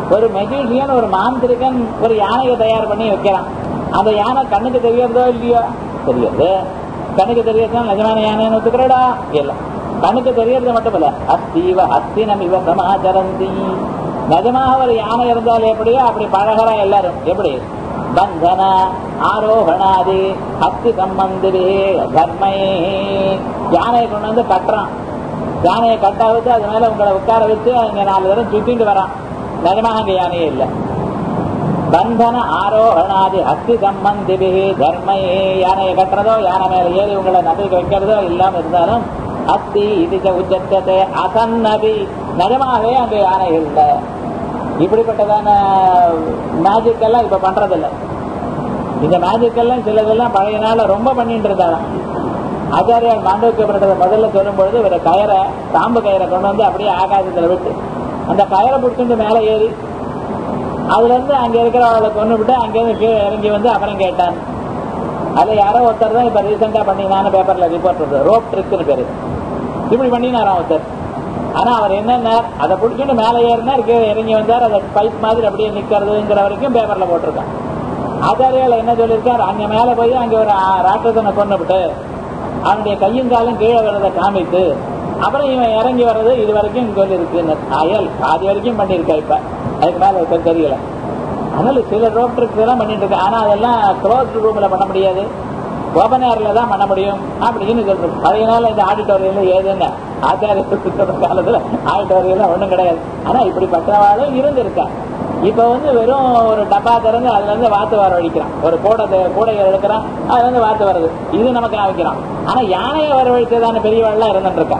ஒரு மெஜிஷியன் ஒரு மாந்திரிகன் ஒரு யானையை தயார் பண்ணி வைக்கிறான் அந்த யானை கண்ணுக்கு தெரியறதோ இல்லையோ தெரியுது கண்ணுக்கு தெரியறதுனா நிஜமான யானைன்னு ஒத்துக்கிறடா இல்ல கண்ணுக்கு தெரியறது மட்டும் இல்ல அஸ்தீவ அஸ்தினம் இவ சமாச்சரந்தி நிஜமாக ஒரு யானை இருந்தால் எப்படியோ அப்படி பழகிறா எல்லாரும் எப்படி பந்தன ஆரோகணாதி ஹஸ்தி சம்பந்தி தர்மை யானையை கொண்டு வந்து கட்டுறான் யானையை கட்ட வச்சு அது மேல உங்களை உட்கார வச்சு அங்க நாலு தரம் சுத்திட்டு வரான் நிஜமாக அங்க யானையே இல்லை பந்தன ஆரோகணாதி அஸ்தி சம்பந்தி தர்மை யானையை கட்டுறதோ யானை மேல ஏறி உங்களை நம்பிக்கை வைக்கிறதோ இல்லாம இருந்தாலும் அஸ்தி இது உச்சத்தை அசன்னபி நிஜமாகவே அங்க யானை இல்லை இப்படிப்பட்டதான மேஜிக் எல்லாம் இப்ப பண்றதில்ல இந்த மேஜிக் எல்லாம் சிலதெல்லாம் பழைய நாள்ல ரொம்ப பண்ணிட்டு இருந்தாராம் ஆச்சாரியால் மாண்டவிக்கப்பட்டதை முதல்ல சொல்லும் பொழுது ஒரு கயரை தாம்பு கயிறை கொண்டு வந்து அப்படியே ஆகாசத்துல விட்டு அந்த கயரை பிடிச்சிட்டு மேலே ஏறி அதுல இருந்து அங்க இருக்கிறவளை கொண்டு விட்டு அங்கேருந்து கீழே இறங்கி வந்து அப்புறம் கேட்டான் அது யாரோ ஒருத்தர் தான் இப்ப ரீசெண்டா பண்ணினான்னு பேப்பர்ல ரிப்போர்ட் வருது ரோப் ட்ரிக்னு பேரு இப்படி பண்ணினாராம் ஒருத்தர் ஆனா அவர் என்னன்னா அதை பிடிச்சிட்டு மேலே ஏறினார் கீழே இறங்கி வந்தார் அதை பைப் மாதிரி அப்படியே நிக்கிறதுங்கிற வரைக்கும் பேப்பர்ல போட்டிருக்கான் ஆச்சாரியால என்ன சொல்லியிருக்கார் அங்க மேல போய் அங்க ஒரு ராட்சசனை கொண்டு விட்டு அவனுடைய கையும் காலும் கீழே வர்றதை காமித்து அப்புறம் இவன் இறங்கி வர்றது இது வரைக்கும் சொல்லி இருக்கு ஆயல் பாதி வரைக்கும் பண்ணியிருக்கா இப்ப அதுக்கு மேல இருக்க தெரியல அதனால சில ரோப் ட்ரிக்ஸ் எல்லாம் பண்ணிட்டு இருக்கு ஆனா அதெல்லாம் க்ளோஸ் ரூம்ல பண்ண முடியாது ஓபன் ஏர்ல தான் பண்ண முடியும் அப்படின்னு சொல்றது பழைய நாள் இந்த ஆடிட்டோரியம்ல ஏதுன்னு ஆச்சாரிய காலத்துல ஆடிட்டோரியம்ல ஒண்ணும் கிடையாது ஆனா இப்படி பட்டவாளும் இருந்திருக்கா இப்ப வந்து வெறும் ஒரு டப்பா திறந்து அதுல இருந்து வாத்து வர வழிக்கிறான் ஒரு கூடை கூடையை எடுக்கிறான் அதுல இருந்து வாத்து வருது இது நமக்கு காமிக்கிறான் ஆனா யானையை வரவழைச்சதான பெரியவாள்லாம் இருந்துட்டு இருக்கா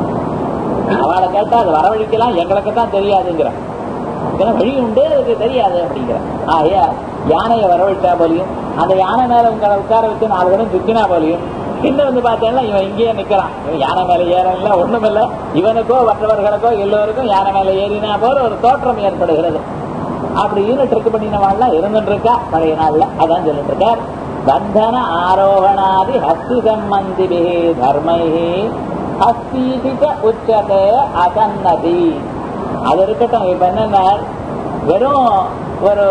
அவளை கேட்டா அது வரவழிக்கலாம் எங்களுக்கு தான் தெரியாதுங்கிறான் ஏன்னா வழி உண்டு அதுக்கு தெரியாது அப்படிங்கிற ஆகையா யானையை வரவழைச்சா போலியும் அந்த யானை மேல உங்களை உட்கார வச்சு நாலு பேரும் சுத்தினா போலியும் இன்னும் வந்து பார்த்தேன்னா இவன் இங்கேயே நிக்கிறான் இவன் யானை மேல ஏறல ஒண்ணும் இல்ல இவனுக்கோ மற்றவர்களுக்கோ எல்லோருக்கும் யானை மேல ஏறினா போல ஒரு தோற்றம் ஏற்படுகிறது அப்படின்னு ட்ரிக் பண்ணினவாள்லாம் இருந்துட்டு இருக்கா பழைய நாள்ல அதான் சொல்லிட்டு இருக்கார் பந்தன ஆரோகணாதி ஹஸ்தி சம்பந்தி தர்மை ஹஸ்தீதிக உச்சதே அசன்னதி அது இருக்கட்டும் இப்ப என்னன்னா வெறும் ஒரு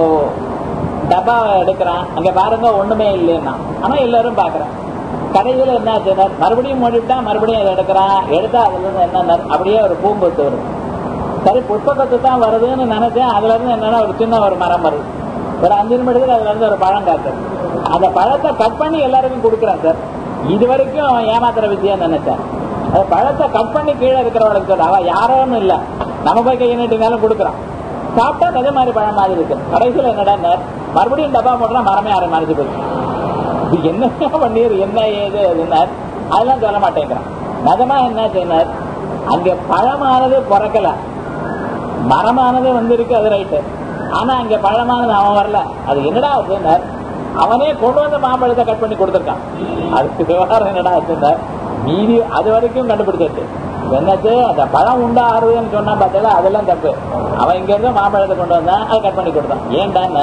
டப்பாவை எடுக்கிறான் அங்க பாருங்க ஒண்ணுமே இல்லைன்னா ஆனா எல்லாரும் பாக்குறான் கடைசியில என்ன ஆச்சுன்னா மறுபடியும் மூடிவிட்டா மறுபடியும் அதை எடுக்கிறான் எடுத்தா அதுல இருந்து என்ன அப்படியே ஒரு பூம்புத்து வருது சரி புஷ்பகத்து தான் வருதுன்னு நினைச்சேன் அதுல இருந்து என்னன்னா ஒரு சின்ன ஒரு மரம் வருது ஒரு அஞ்சு நிமிடத்துக்கு அதுல இருந்து ஒரு பழம் காத்து அந்த பழத்தை கட் பண்ணி எல்லாருக்கும் கொடுக்குறேன் சார் இது வரைக்கும் ஏமாத்துற விஷயம் நினைச்சேன் அந்த பழத்தை கட் பண்ணி கீழே இருக்கிறவளுக்கு சொல்ற அவ யாரோன்னு இல்ல நம்ம போய் கை நீட்டினாலும் கொடுக்குறான் சாப்பிட்டா அதே மாதிரி பழம் மாதிரி இருக்கு கடைசியில என்னடா மறுபடியும் டப்பா போட்டா மரமே ஆறு மறைஞ்சு போயிடுச்சு இது என்ன பண்ணிரு என்ன ஏது அதுனார் அதெல்லாம் சொல்ல மாட்டேங்கிறான் நிஜமா என்ன செய்யினார் அங்க பழமானது பிறக்கல மரமானது வந்திருக்கு அது ரைட்டு ஆனா அங்க பழமானது அவன் வரல அது என்னடா ஆச்சுன்னார் அவனே கொண்டு வந்து மாம்பழத்தை கட் பண்ணி கொடுத்துருக்கான் அதுக்கு விவகாரம் என்னடா ஆச்சுன்னார் மீதி அது வரைக்கும் கண்டுபிடிச்சிருச்சு என்னச்சு அந்த பழம் உண்டாருதுன்னு சொன்னா பார்த்தா அதெல்லாம் தப்பு அவன் இங்க இருந்து மாம்பழத்தை கொண்டு வந்தான் அதை கட் பண்ணி கொடுத்தான் ஏன்டான்னு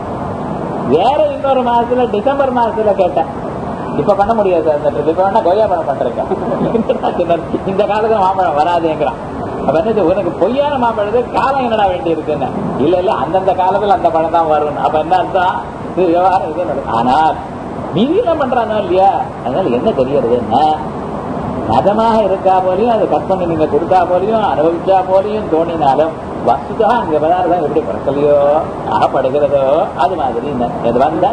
வேற இன்னொரு மாசத்துல டிசம்பர் மாசத்துல கேட்டேன் இப்ப பண்ண முடியாது சார் இந்த trip. இப்ப வேணா கொய்யா பழம் பண்றேன் இந்த காலத்துல மாம்பழம் வராதுங்கிறான் அப்ப என்ன உனக்கு பொய்யான மாம்பழத்து காலம் என்னடா வேண்டி இருக்குன்னு இல்ல இல்ல அந்தந்த காலத்துல அந்த பழம் தான் வரும் அப்ப என்ன அர்த்தம் இது விவகாரம் இது நடக்கும் ஆனால் மீதியெல்லாம் பண்றானோ இல்லையா அதனால என்ன தெரியறது என்ன மதமாக இருக்கா போலையும் அதை கட் பண்ணி நீங்க கொடுத்தா போலையும் அனுபவிச்சா போலையும் தோணினாலும் வசுதா அங்க பதார்த்தம் எப்படி பிறக்கலையோ ஆகப்படுகிறதோ அது மாதிரி இந்த- இது வந்தா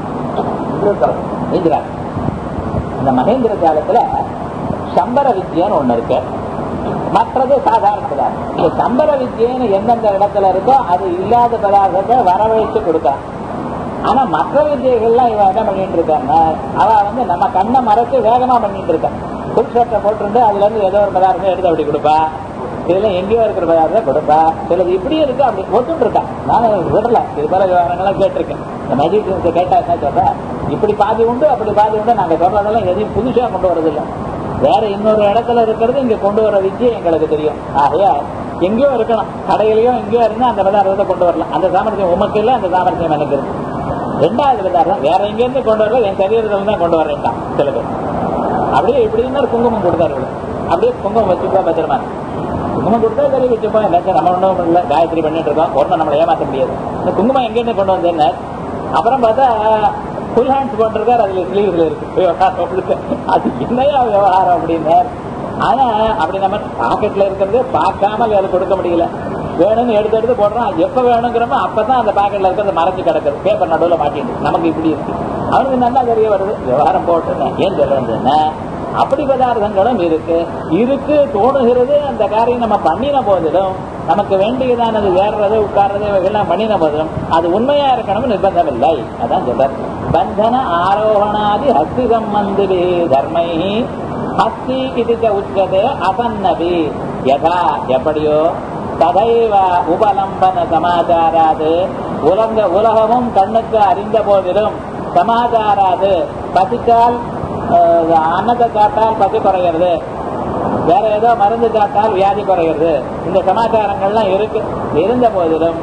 இந்திரா இந்த மகேந்திர காலத்துல சம்பர வித்யன்னு ஒண்ணு இருக்கு மற்றது சாதாரண பதார்த்தம் இந்த சம்பர வித்யன்னு எந்தெந்த இடத்துல இருக்கோ அது இல்லாத பதார்த்தத்தை வரவழைச்சு கொடுக்கலாம் ஆனா மற்ற வித்தியைகள்லாம் இவன் என்ன பண்ணிட்டு இருக்காங்க அவ வந்து நம்ம கண்ணை மறைச்சு வேகமா பண்ணிட்டு இருக்கான் புல் ஷர்ட்டை போட்டுருந்து அதுல இருந்து ஏதோ ஒரு பதார்த்தம் எடுத்து அப்படி கொடுப்பா இதுல எங்கேயோ இருக்கிற பதார்த்தம் கொடுப்பா சிலது இப்படியும் இருக்கு அப்படி ஒத்துட்டு இருக்கான் நான் விடல இது போல விவரங்கள்லாம் கேட்டிருக்கேன் இந்த மெஜிஷியன்ஸ் கேட்டா என்ன சொல்ற இப்படி பாதி உண்டு அப்படி பாதி உண்டு நாங்க சொல்றதெல்லாம் எதையும் புதுசா கொண்டு வரதில்லை வேற இன்னொரு இடத்துல இருக்கிறது இங்க கொண்டு வர வித்தியை எங்களுக்கு தெரியும் ஆகையா எங்கேயோ இருக்கணும் கடையிலயோ எங்கேயோ இருந்தா அந்த பதார்த்தத்தை கொண்டு வரலாம் அந்த சாமர்த்தியம் உமக்கு இல்ல அந்த சாமர்த்தியம் எனக்கு இருக்கு ரெண்டாவது பதார்த்தம் வேற எங்க இருந்து கொண்டு வரல என் சரீரத்துல தான் கொண்டு வரேன்டான் சில பேர் அப்படியே இப்படின்னு ஒரு குங்குமம் கொடுத்தாரு இவரு. அப்படியே குங்குமம் வச்சுக்கோ பத்திரமா குங்குமம் கொடுத்தா கறி வச்சுப்போம் எல்லாத்தையும் நம்ம ஒன்றும் இல்லை காயத்ரி பண்ணிட்டு இருக்கோம் ஒன்றும் நம்மளை ஏமாற்ற முடியாது இந்த குங்குமம் எங்கேருந்து கொண்டு வந்தேன்னு அப்புறம் பார்த்தா ஃபுல் ஹேண்ட்ஸ் போட்டிருக்காரு அதுல ஸ்லீவ்ஸ்ல இருக்கு விவகாரம் உங்களுக்கு. அது என்னையா விவகாரம் அப்படின்னார் ஆனா அப்படி நம்ம பாக்கெட்ல இருக்கிறது பார்க்காம அதை கொடுக்க முடியல வேணும்னு எடுத்து எடுத்து போடுறான் எப்ப வேணுங்கிறோமோ அப்பதான் அந்த பாக்கெட்ல இருக்கிறது மறைஞ்சு கிடக்குது பேப்பர் நடுவில் மாட்டிட்டு நமக்கு இப்படி இருக்கு அவனுக்கு நல்லா தெரிய வருது விவகாரம் போட்டுருந்தேன் ஏன் சொல்ல வந்தேன்னா அப்படி பதார்த்தங்களும் இருக்கு இருக்கு தோணுகிறது அந்த காரியம் நம்ம பண்ணின போதிலும் நமக்கு வேண்டியதானது ஏறுறது உட்கார்றது இவைகள்லாம் பண்ணின போதிலும் அது உண்மையா இருக்கணும் நிர்பந்தம் இல்லை அதான் சொல்றார் பந்தன ஆரோகணாதி ஹஸ்தி சம்பந்தி தர்மை ஹஸ்தி இது உச்சதே அசன்னபி யதா எப்படியோ ததைவ உபலம்பன சமாச்சாராது உலக உலகமும் கண்ணுக்கு அறிந்த போதிலும் சமாச்சாராது பசித்தால் அஹ், அன்னத்தை சாப்பிட்டால் பசி குறைகிறது வேற ஏதோ மருந்து சாப்பிட்டால் வியாதி குறைகிறது இந்த சமாச்சாரங்கள்லாம் இருக்கு இருந்த போதிலும்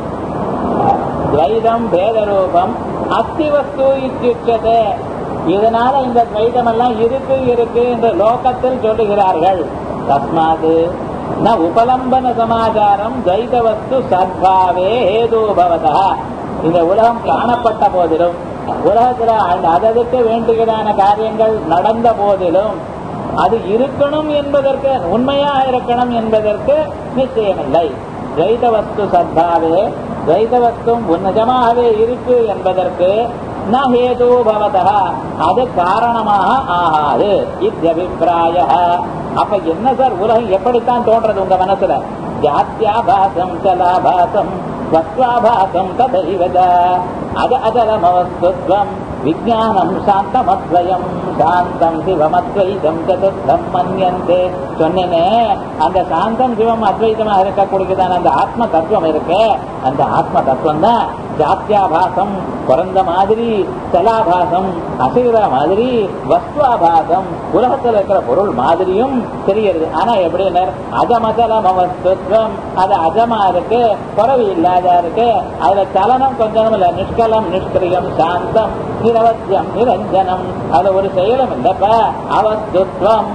துவைதம் பேத ரூபம் அஸ்தி வஸ்து இத்தியுச்சதே இதனால இந்த துவைதம் எல்லாம் இருக்கு இருக்கு என்று லோகத்தில் சொல்லுகிறார்கள் தஸ்மாது ந உபலம்பன சமாச்சாரம் துவைத வஸ்து சத்பாவே ஹேதுபவதா இந்த உலகம் காணப்பட்ட போதிலும் உலகத்துல அந்த அதற்கு வேண்டுகிறதான காரியங்கள் நடந்த போதிலும் அது இருக்கணும் என்பதற்கு உண்மையா இருக்கணும் என்பதற்கு நிச்சயமில்லை துவைத வஸ்து சத்தாவே துவைத வஸ்தும் உன்னதமாகவே இருக்கு என்பதற்கு ந ஹேது பவதா அது காரணமாக ஆகாது இத்தியபிப்பிராய அப்ப என்ன சார் உலகம் எப்படித்தான் தோன்றது உங்க மனசுல ஜாத்தியாபாசம் சலாபாசம் ஸ்வஸ்வாபாசம் ததைவத அத அதரமவஸ்துத்வம் விஜானம் சாந்தமத்வயம் சாந்தம் சிவமத்வைதம் சதுர்த்தம் மன்யந்தே சொன்னேனே அந்த சாந்தம் சிவம் அத்வைதமாக இருக்கக்கூடியதான அந்த ஆத்ம தத்துவம் இருக்கு அந்த ஆத்ம தத்துவம் தான் ஜாத்தியாபாசம் பிறந்த மாதிரி சலாபாசம் அசைகிற மாதிரி வஸ்துவாபாசம் உலகத்தில் இருக்கிற பொருள் மாதிரியும் தெரிகிறது ஆனா எப்படின்னு அஜமசலம் அவஸ்துவம் அது அஜமா இருக்கு குறவு இல்லாத இருக்கு அதுல சலனம் கொஞ்சம் இல்ல நிஷ்கலம் நிஷ்கிரியம் சாந்தம் நிரவத்தியம் நிரஞ்சனம் அது ஒரு செயலும் இல்லப்ப அவஸ்துவம்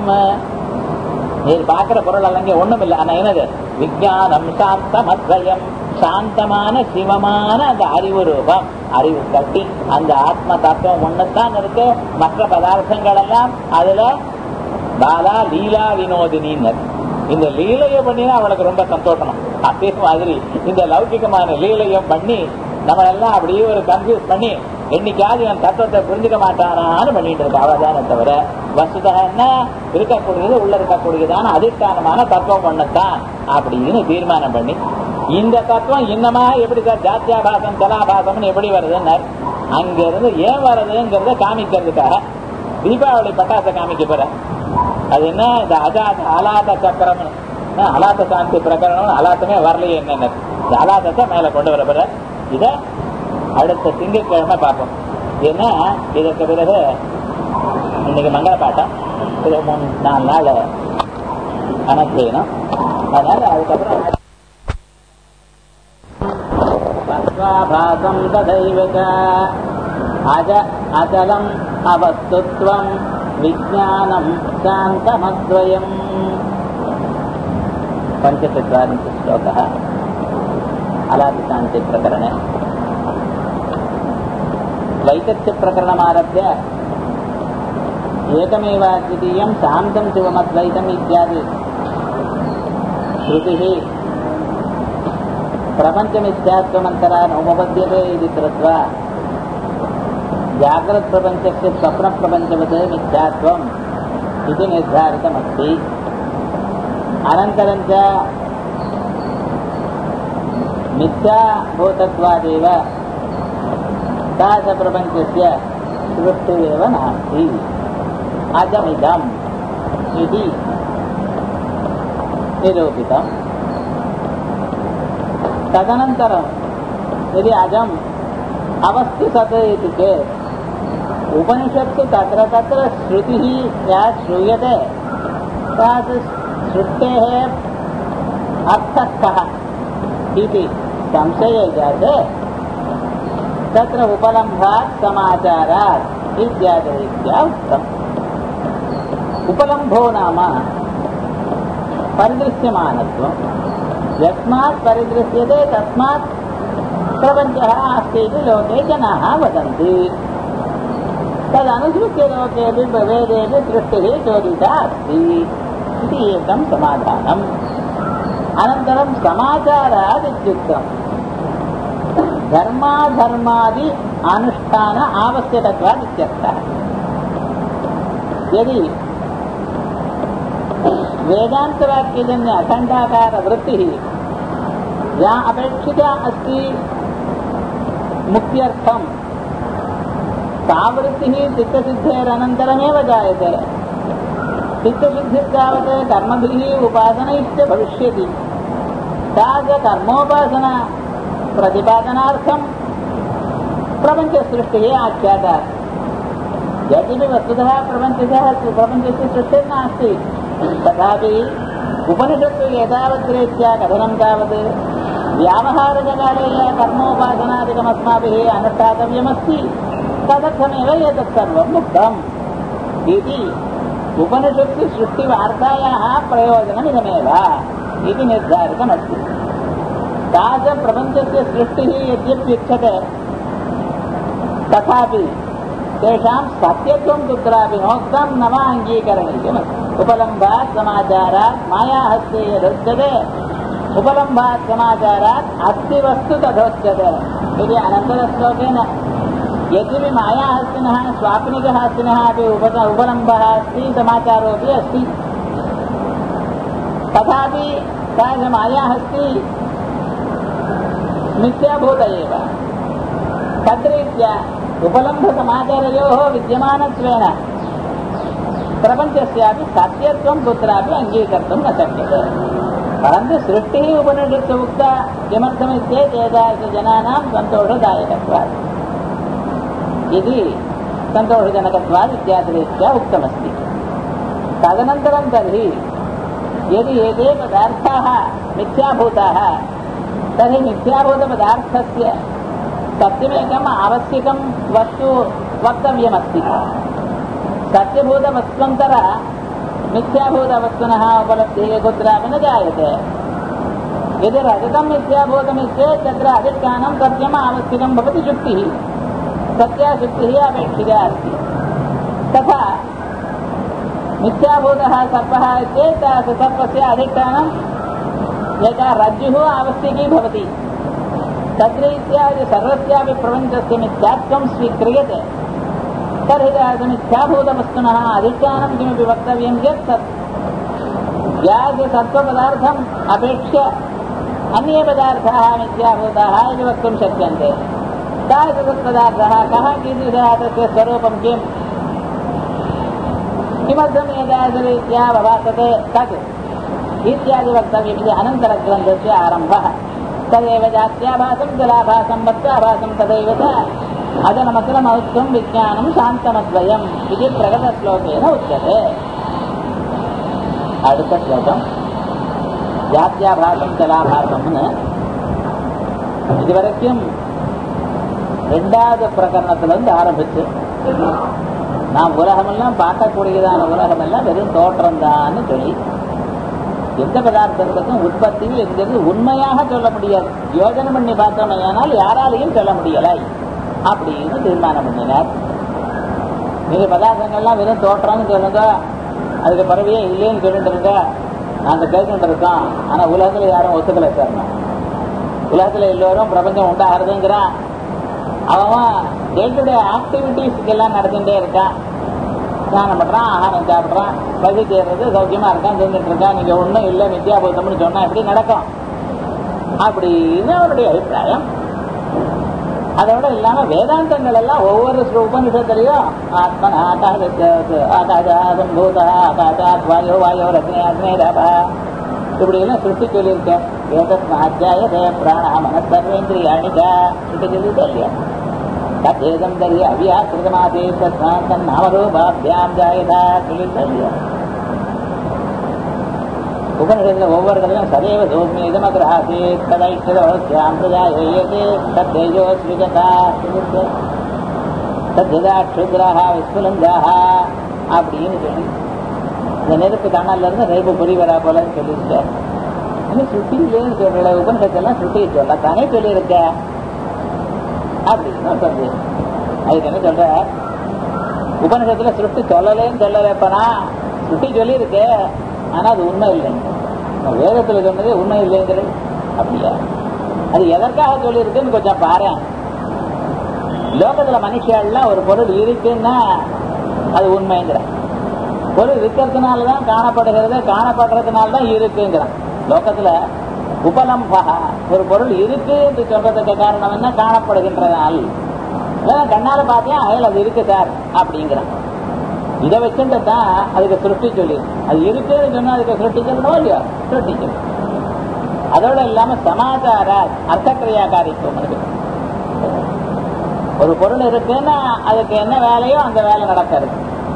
நீர் பார்க்கிற பொருள் அல்லங்க ஒண்ணும் இல்லை ஆனா என்னது விஜயானம் சாந்தம் அத்வயம் சாந்தமான சிவமான அந்த அறிவு ரூபம் அறிவு கட்டி அந்த ஆத்ம தத்துவம் ஒண்ணுதான் இருக்கு மற்ற பதார்த்தங்கள் எல்லாம் அதுல பாலா லீலா வினோதினின்னு இந்த லீலையை பண்ணினா அவளுக்கு ரொம்ப சந்தோஷம் அதே மாதிரி இந்த லௌகிகமான லீலையும் பண்ணி நம்ம எல்லாம் அப்படியே ஒரு கன்ஃபியூஸ் பண்ணி என்னைக்காவது என் தத்துவத்தை புரிஞ்சுக்க மாட்டானான்னு பண்ணிட்டு இருக்கா அவதானே தவிர வசுதா என்ன இருக்கக்கூடியது உள்ள இருக்கக்கூடியதான அதிஷ்டானமான தத்துவம் பண்ணத்தான் அப்படின்னு தீர்மானம் பண்ணி இந்த தத்துவம் இன்னமா எப்படி சார் ஜாத்தியாபாசம் ஜலாபாசம்னு எப்படி வருதுன்னு அங்க இருந்து ஏன் வருதுங்கிறத காமிக்கிறதுக்காக தீபாவளி பட்டாசை காமிக்க போற அது என்ன இந்த அஜாத அலாத சக்கரம் அலாத்த சாந்தி பிரகரணம் அலாத்தமே வரலையே என்னென்ன இந்த அலாத்தத்தை மேல கொண்டு வர போற இத அடுத்த திங்கட்கிழமை பார்ப்போம் ஏன்னா இதற்கு பிறகு இன்னைக்கு மங்கள பாட்டம் இது மூணு நாலு நாள் கணக்கு செய்யணும் அதனால அதுக்கப்புறம் பஸ்வாபாசம் ததைவ ச அஜ அஜலம் அவஸ்துத்வம் விஜானம் சாந்தமத்வயம் पञ्चचत्वारिंशत् श्लोकः अलादिशान्तिप्रकरणे वैतथ्यप्रकरणमारभ्य एकमेव द्वितीयं शान्तं शिवमद्वैतम् इत्यादि श्रुतिः प्रपञ्चमिथ्यात्वमन्तरा नोपपद्यते इति कृत्वा जाग्रत्प्रपञ्चस्य स्वप्नप्रपञ्चवत् मिथ्यात्वम् इति निर्धारितमस्ति अनन्तरं च मिथ्याभूतत्वादेव तादृशप्रपञ्चस्य सृष्टिरेव नास्ति अजमिदम् इति निरूपितम् तदनन्तरं यदि अजम् अवस्थि सत् इति चेत् उपनिषत्सु तत्र तत्र श्रुतिः या श्रूयते तात् सृष्टेः अर्थः कः इति संशये जाते तत्र उपलम्भात् समाचारात् इत्यादिरीत्या उक्तम् उपलम्भो नाम परिदृश्यमानत्वम् यस्मात् परिदृश्यते तस्मात् प्रपञ्चः अस्ति इति लोके जनाः वदन्ति तदनुसृत्य लोकेऽपि वेदेऽपि सृष्टिः चोदिता अस्ति इति एकं समाधानम् अनन्तरं समाचारात् इत्युक्तम् धर्माधर्मादि अनुष्ठान आवश्यकत्वात् इत्यर्थः यदि वेदान्तवाक्यजन्य अखण्डाकारवृत्तिः या अपेक्षिता अस्ति मुक्त्यर्थं सा वृत्तिः चित्तसिद्धेरनन्तरमेव जायते चित्तशुद्धिर्तावत् कर्मभिः उपासनैश्च भविष्यति सा च कर्मोपासना प्रतिपादनार्थं प्रपञ्चसृष्टिः आख्याता यद्यपि वस्तुतः प्रपञ्चतः प्रपञ्चस्य सृष्टिर्नास्ति तथापि उपनिषत्सु एतावद्रीत्या कथनं तावत् व्यावहारिककाले या कर्मोपासनादिकमस्माभिः अनुष्ठातव्यमस्ति तदर्थमेव एतत् सर्वम् उक्तम् इति उपनिषत्सु सृष्टिवार्तायाः प्रयोजनमिदमेव इति निर्धारितमस्ति तादृशप्रपञ्चस्य सृष्टिः यद्यप्युच्यते तथापि तेषां सत्यत्वं कुत्रापि नोक्तं न वा अङ्गीकरणीयमस्ति उपलम्भात् समाचारात् मायाहस्ते यदुच्यते उपलम्भात् समाचारात् अस्ति वस्तु तथोच्यते इति अनन्तरश्लोकेन यद्यपि मायाहस्तिनः स्वाप्निकः हस्तिनः अपि उप उपलम्बः अस्ति समाचारोऽपि अस्ति तथापि तादृशमायाहस्ति मिथ्याभूत एव तद्रीत्या उपलम्भसमाचारयोः विद्यमानत्वेन प्रपञ्चस्यापि सत्यत्वं कुत्रापि अङ्गीकर्तुं न शक्यते परन्तु सृष्टिः उपनिषत्सु उक्ता किमर्थमित्येत् एतादृशजनानां सन्तोषदायकत्वात् इति सन्तोषजनकत्वात् इत्यादिरीत्या उक्तमस्ति तदनन्तरं तर्हि यदि एते पदार्थाः मिथ्याभूताः तर्हि मिथ्याभूतपदार्थस्य सत्यमेकम् आवश्यकं वस्तु वक्तव्यमस्ति सत्यभूतवस्त्वन्तर मिथ्याभूतवस्तुनः उपलब्धिः कुत्रापि न जायते यदि रजतं मिथ्याभूतमित्येत् तत्र अधिष्ठानं सत्यम् आवश्यकं भवति शुक्तिः सत्याशुक्तिः अपेक्षिता अस्ति तथा मिथ्याभूतः सर्पः चेत् सर्पस्य अधिष्ठानं एका रज्जुः आवश्यकी भवति तद्रीत्या यदि सर्वस्यापि प्रपञ्चस्य मिथ्यात्वं स्वीक्रियते तर्हि मिथ्याभूतवस्तुनः अधिष्ठानं किमपि वक्तव्यं चेत् तत् व्याजसत्त्वपदार्थम् अपेक्ष्य अन्ये पदार्थाः मिथ्याभूताः इति वक्तुं शक्यन्ते तादृशपदार्थः कः कीदृशः तस्य स्वरूपं किम् किमर्थम् एतादृशरीत्या भवासते तत् इत्यादि वक्तव्यमिति अनन्तरग्रन्थस्य आरम्भः तदेव जात्याभासं जलाभासं वत्साभासं तदैव च अदनमसलमौत्वं विज्ञानं शान्तमद्वयम् इति प्रकटश्लोकेन उच्यते அடுத்த ஸ்லோகம் ஜாத்தியாபாசம் ஜலாபாசம்னு இதுவரைக்கும் ரெண்டாவது பிரகரணத்திலிருந்து ஆரம்பிச்சு நாம் உலகமெல்லாம் பார்க்கக்கூடியதான உலகமெல்லாம் வெறும் தோற்றம்தான்னு சொல்லி எந்த பதார்த்தத்துக்கும் உற்பத்தியும் என்கிறது உண்மையாக சொல்ல முடியாது யோஜனை பண்ணி பார்த்தோம் ஆனால் யாராலையும் சொல்ல முடியலை அப்படின்னு தீர்மானம் பண்ணினார் இது பதார்த்தங்கள்லாம் வெறும் தோற்றம்னு சொல்லுங்க அதுக்கு பிறவியே இல்லைன்னு சொல்லிட்டு இருங்க நாங்க கேட்டுட்டு இருக்கோம் ஆனா உலகத்துல யாரும் ஒத்துக்கல சார் உலகத்துல எல்லோரும் பிரபஞ்சம் உண்டாகிறதுங்கிறான் அவன் டே டு டே ஆக்டிவிட்டிஸ்க்கு எல்லாம் நடந்துட்டே இருக்கான் ஸ்நானம் பண்றான் ஆகாரம் சாப்பிட்றான் பசி தேர்றது சௌக்கியமா இருக்கான் தூங்கிட்டு இருக்கான் நீங்க ஒன்றும் இல்லை வித்யாபூதம்னு சொன்னா எப்படி நடக்கும் அப்படின்னு அவருடைய அபிப்பிராயம் அதோட இல்லாம வேதாந்தங்கள் எல்லாம் ஒவ்வொரு உபனிஷத்துலயும் ஆத்மன் ஆகாசம் பூத ஆகாசாத் வாயோ வாயோ ரத்னே அக்னேரபா இப்படி எல்லாம் சுட்டி சொல்லியிருக்கேன் ஏதஸ்மாத்தியாய பிராண மன சர்வேந்திரியாணிகா இப்படி சொல்லிட்டு இல்லையா तदेदं तर्हि अव्याकृतमादे तस्मात् तन्नामरूपाभ्यां जायता சொல்லிட்டு இல்லையா உபனிஷத்துல ஒவ்வொரு தடவையும் சதைவ சௌமிய இதமகிராசி ததைஷ்டதோஸ்யாம் பிரஜா ஏயதே தத்தேஜோ ஸ்விகதா தத்யதா க்ஷுத்ராக விஸ்புலங்காக அப்படின்னு சொல்லி இந்த நெருப்பு தணல்ல இருந்து நெருப்பு பொறி வரா போலன்னு சொல்லியிருக்கேன் இன்னும் சுட்டியிலேன்னு சொல்ற உபனிஷத்தெல்லாம் சுட்டி சொல்ல தானே சொல்லியிருக்க அப்படின்னு சொல்றது அதுக்கு என்ன சொல்ற உபனிஷத்துல சுருட்டி சொல்லலேன்னு சொல்லலப்பனா சுட்டி சொல்லியிருக்கு ஆனா அது உண்மை இல்லைங்க வேதத்துல சொன்னது உண்மை இல்லைங்கிறது அப்படியா அது எதற்காக சொல்லியிருக்குன்னு கொஞ்சம் பாரு லோகத்துல மனுஷியெல்லாம் ஒரு பொருள் இருக்குன்னா அது உண்மைங்கிற பொருள் இருக்கிறதுனாலதான் காணப்படுகிறது காணப்படுறதுனால தான் இருக்குங்கிறான் லோகத்துல உபலம்பா ஒரு பொருள் இருக்கு என்று சொல்றதுக்கு காரணம் என்ன காணப்படுகின்றதால் அதான் கண்ணால பார்த்தேன் அயல் அது இருக்கு சார் அப்படிங்கிறான் இதை வச்சுட்டு தான் அதுக்கு சிருஷ்டி சொல்லி அது இருக்குன்னு சொன்னா அதுக்கு சிருஷ்டி சொல்லணும் இல்லையா சிருஷ்டி சொல்லணும் அதோட இல்லாம சமாச்சார அர்த்தக்கிரியாகாரித்துவம் இருக்கு ஒரு பொருள் இருக்குன்னா அதுக்கு என்ன வேலையோ அந்த வேலை நடக்கிறது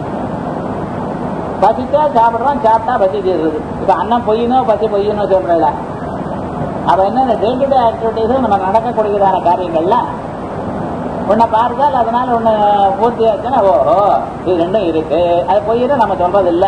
பசிச்சா சாப்பிடுறோம் சாப்பிட்டா பசி தீர்றது இப்ப அண்ணன் பொய்யனோ பசி பொய்யனோ சொல்றல அப்ப என்ன டே டு டே ஆக்டிவிட்டிஸும் நம்ம நடக்கக்கூடியதான காரியங்கள்லாம் உன்னை பார்த்தால் அதனால ஒண்ணு பூர்த்தி ஆச்சுன்னா ஓஹோ இது ரெண்டும் இருக்கு அது பொய்யில நம்ம சொல்றது இல்ல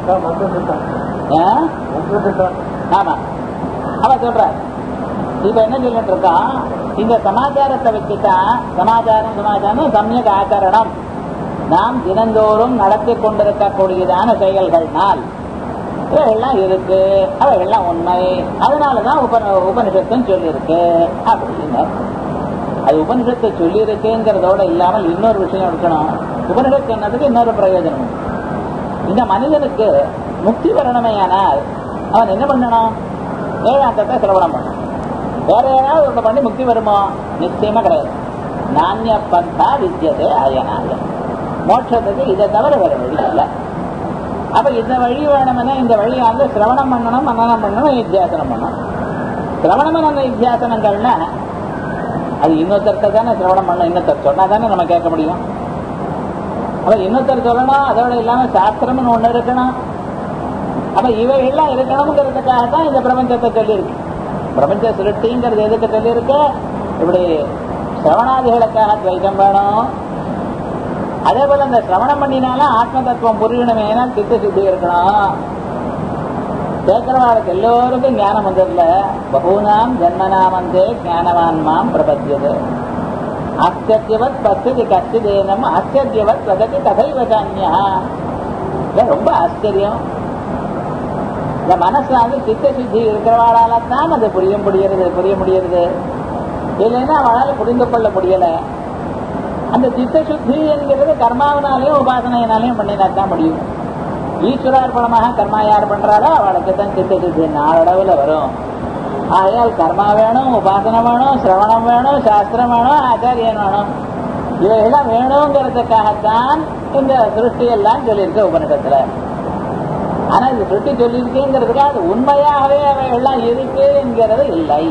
ஆமா அவன் சொல்ற இப்ப என்ன சொல்லிட்டு இருக்கான் இந்த சமாச்சாரத்தை வச்சுதான் சமாச்சாரம் சமாச்சாரம் சமயக் ஆச்சரணம் நாம் தினந்தோறும் நடத்தி கொண்டிருக்கக்கூடியதான செயல்கள்னால் இவைகள்லாம் இருக்கு அவைகள்லாம் உண்மை அதனாலதான் உப உபனிஷத்தும் சொல்லியிருக்கு அப்படின்னு அது உபனிஷத்தை சொல்லியிருக்குங்கிறதோட இல்லாமல் இன்னொரு விஷயம் இருக்கணும் உபனிஷத்து சொன்னதுக்கு இன்னொரு பிரயோஜனம் இந்த மனிதனுக்கு முக்தி வரணுமையானால் அவன் என்ன பண்ணணும் வேதாந்தத்தை சிரவணம் பண்ணணும் வேற ஏதாவது ஒன்று பண்ணி முக்தி வருமோ நிச்சயமா கிடையாது நானிய பந்தா வித்தியதே அயனாய மோட்சத்துக்கு இதை தவிர வேற வழி இல்லை அப்ப இந்த வழி வேணும்னா இந்த வழியால சிரவணம் பண்ணணும் மன்னனம் பண்ணணும் வித்தியாசனம் பண்ணணும் சிரவண மன்னன வித்தியாசனங்கள்னா அது இன்னொருத்தர்கிட்ட தானே சிரவணம் பண்ணணும் இன்னொருத்தர் சொன்னா தானே நம்ம கேட்க முடியும் அப்ப இன்னொருத்தர் சொல்லணும் அதோட இல்லாம சாஸ்திரம்னு ஒண்ணு இருக்கணும் அப்ப இவைகள்லாம் இருக்கணுங்கிறதுக்காக தான் இந்த பிரபஞ்சத்தை சொல்லியிருக்கு பிரபஞ்ச சிருஷ்டிங்கிறது எதுக்கு சொல்லியிருக்கு இப்படி சிரவணாதிகளுக்காக துவைக்கம் வேணும் அதே போல இந்த சிரவணம் பண்ணினாலும் ஆத்ம தத்துவம் புரியணுமே சித்த சுத்தி இருக்கணும் கேட்கிறவாளுக்கு எல்லோருக்கும் ஞானம் வந்ததில்ல பகூனாம் ஜன்மனாம் வந்தே ஞானவான்மாம் பிரபத்தியது ஆச்சரியவத் பச்சதி கச்சிதேனம் ஆச்சரியவத் வததி கதைவ ஜான்யா ரொம்ப ஆச்சரியம் இந்த மனசுல வந்து சித்த சுத்தி இருக்கிறவாளால தான் அது புரிய முடியறது புரிய முடியறது இல்லைன்னா அவளால புரிந்து கொள்ள முடியல அந்த சித்த சுத்தி என்கிறது கர்மாவினாலையும் உபாசனையினாலையும் பண்ணினா தான் முடியும் ஈஸ்வரார்ப்பணமாக கர்மா யார் பண்றாரோ அவளுக்கு தான் சித்த சுத்தி நாளளவுல வரும் ஆகையால் கர்மா வேணும் உபாசனை வேணும் சிரவணம் வேணும் சாஸ்திரம் வேணும் ஆச்சாரியன் வேணும் இவைகளாம் வேணுங்கிறதுக்காகத்தான் இந்த சிருஷ்டி எல்லாம் சொல்லியிருக்கு உபனிஷத்துல ஆனா இது சுட்டி சொல்லியிருக்கேங்கிறதுக்காக அது உண்மையாகவே அவைகள்லாம் இருக்கு என்கிறது இல்லை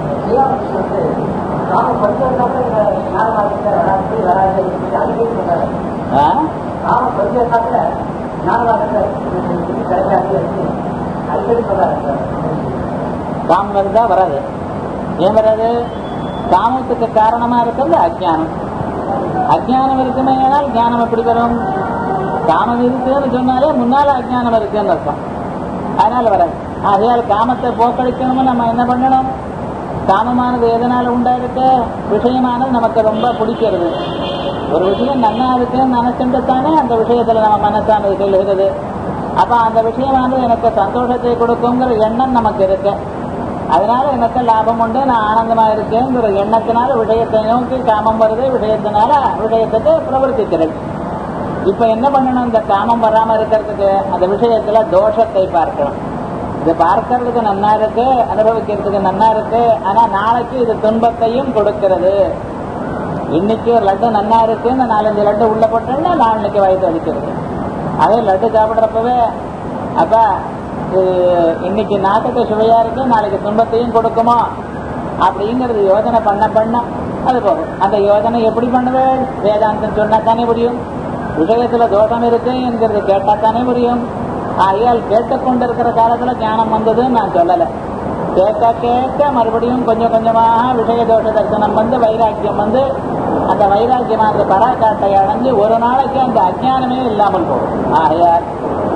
காமம் இருந்தா வராது ஏன் வராது காமத்துக்கு காரணமா இருக்கிறது அஜானம் அஜானம் இருக்குமே ஆனால் ஞானம் எப்படி வரும் காமம் இருக்குன்னு சொன்னாலே முன்னால அஜானம் இருக்குன்னு அர்த்தம் அதனால வராது ஆகையால் காமத்தை போக்கடிக்கணும்னு நம்ம என்ன பண்ணணும் காமமானது எதனால உண்டாயிருக்கு விஷயமானது நமக்கு ரொம்ப பிடிக்கிறது ஒரு விஷயம் நன்னா இருக்குன்னு நினைச்சுட்டு தானே அந்த விஷயத்துல நம்ம மனசானது செல்லுகிறது அப்ப அந்த விஷயமானது எனக்கு சந்தோஷத்தை கொடுக்குங்கிற எண்ணம் நமக்கு இருக்கு அதனால எனக்கு லாபம் உண்டு நான் ஆனந்தமா இருக்கேங்கிற எண்ணத்தினால விஷயத்தை நோக்கி காமம் வருது விஷயத்தினால விஷயத்துக்கு பிரவர்த்திக்கிறது இப்ப என்ன பண்ணணும் இந்த காமம் வராம இருக்கிறதுக்கு அந்த விஷயத்துல தோஷத்தை பார்க்கணும் இது பார்க்கறதுக்கு நன்னா இருக்கு அனுபவிக்கிறதுக்கு நன்னா இருக்கு ஆனா நாளைக்கு இது துன்பத்தையும் கொடுக்கிறது இன்னைக்கு ஒரு லட்டு நன்னா இருக்குன்னு நாலஞ்சு லட்டு உள்ள போட்டோம்னா நாளைக்கு வயது அடிக்கிறது அதே லட்டு சாப்பிடுறப்பவே அப்ப இன்னைக்கு நாட்டுக்கு சுவையா இருக்கு நாளைக்கு துன்பத்தையும் கொடுக்குமோ அப்படிங்கிறது யோஜனை பண்ண பண்ண அது போகும் அந்த யோஜனை எப்படி பண்ணுவேன் வேதாந்தம் சொன்னா தானே புரியும் விஷயத்துல தோஷம் இருக்கு என்கிறது கேட்டா தானே புரியும் ஆகையால் கேட்டுக்கொண்டிருக்கிற காலத்துல ஞானம் வந்ததுன்னு நான் சொல்லல கேட்க கேட்க மறுபடியும் கொஞ்சம் கொஞ்சமாக விஷய தோஷ தரிசனம் வந்து வைராக்கியம் வந்து அந்த வைராக்கியமானது பராக்காட்டை அடைஞ்சு ஒரு நாளைக்கு அந்த அஜானமே இல்லாமல் போகும் ஆகையால்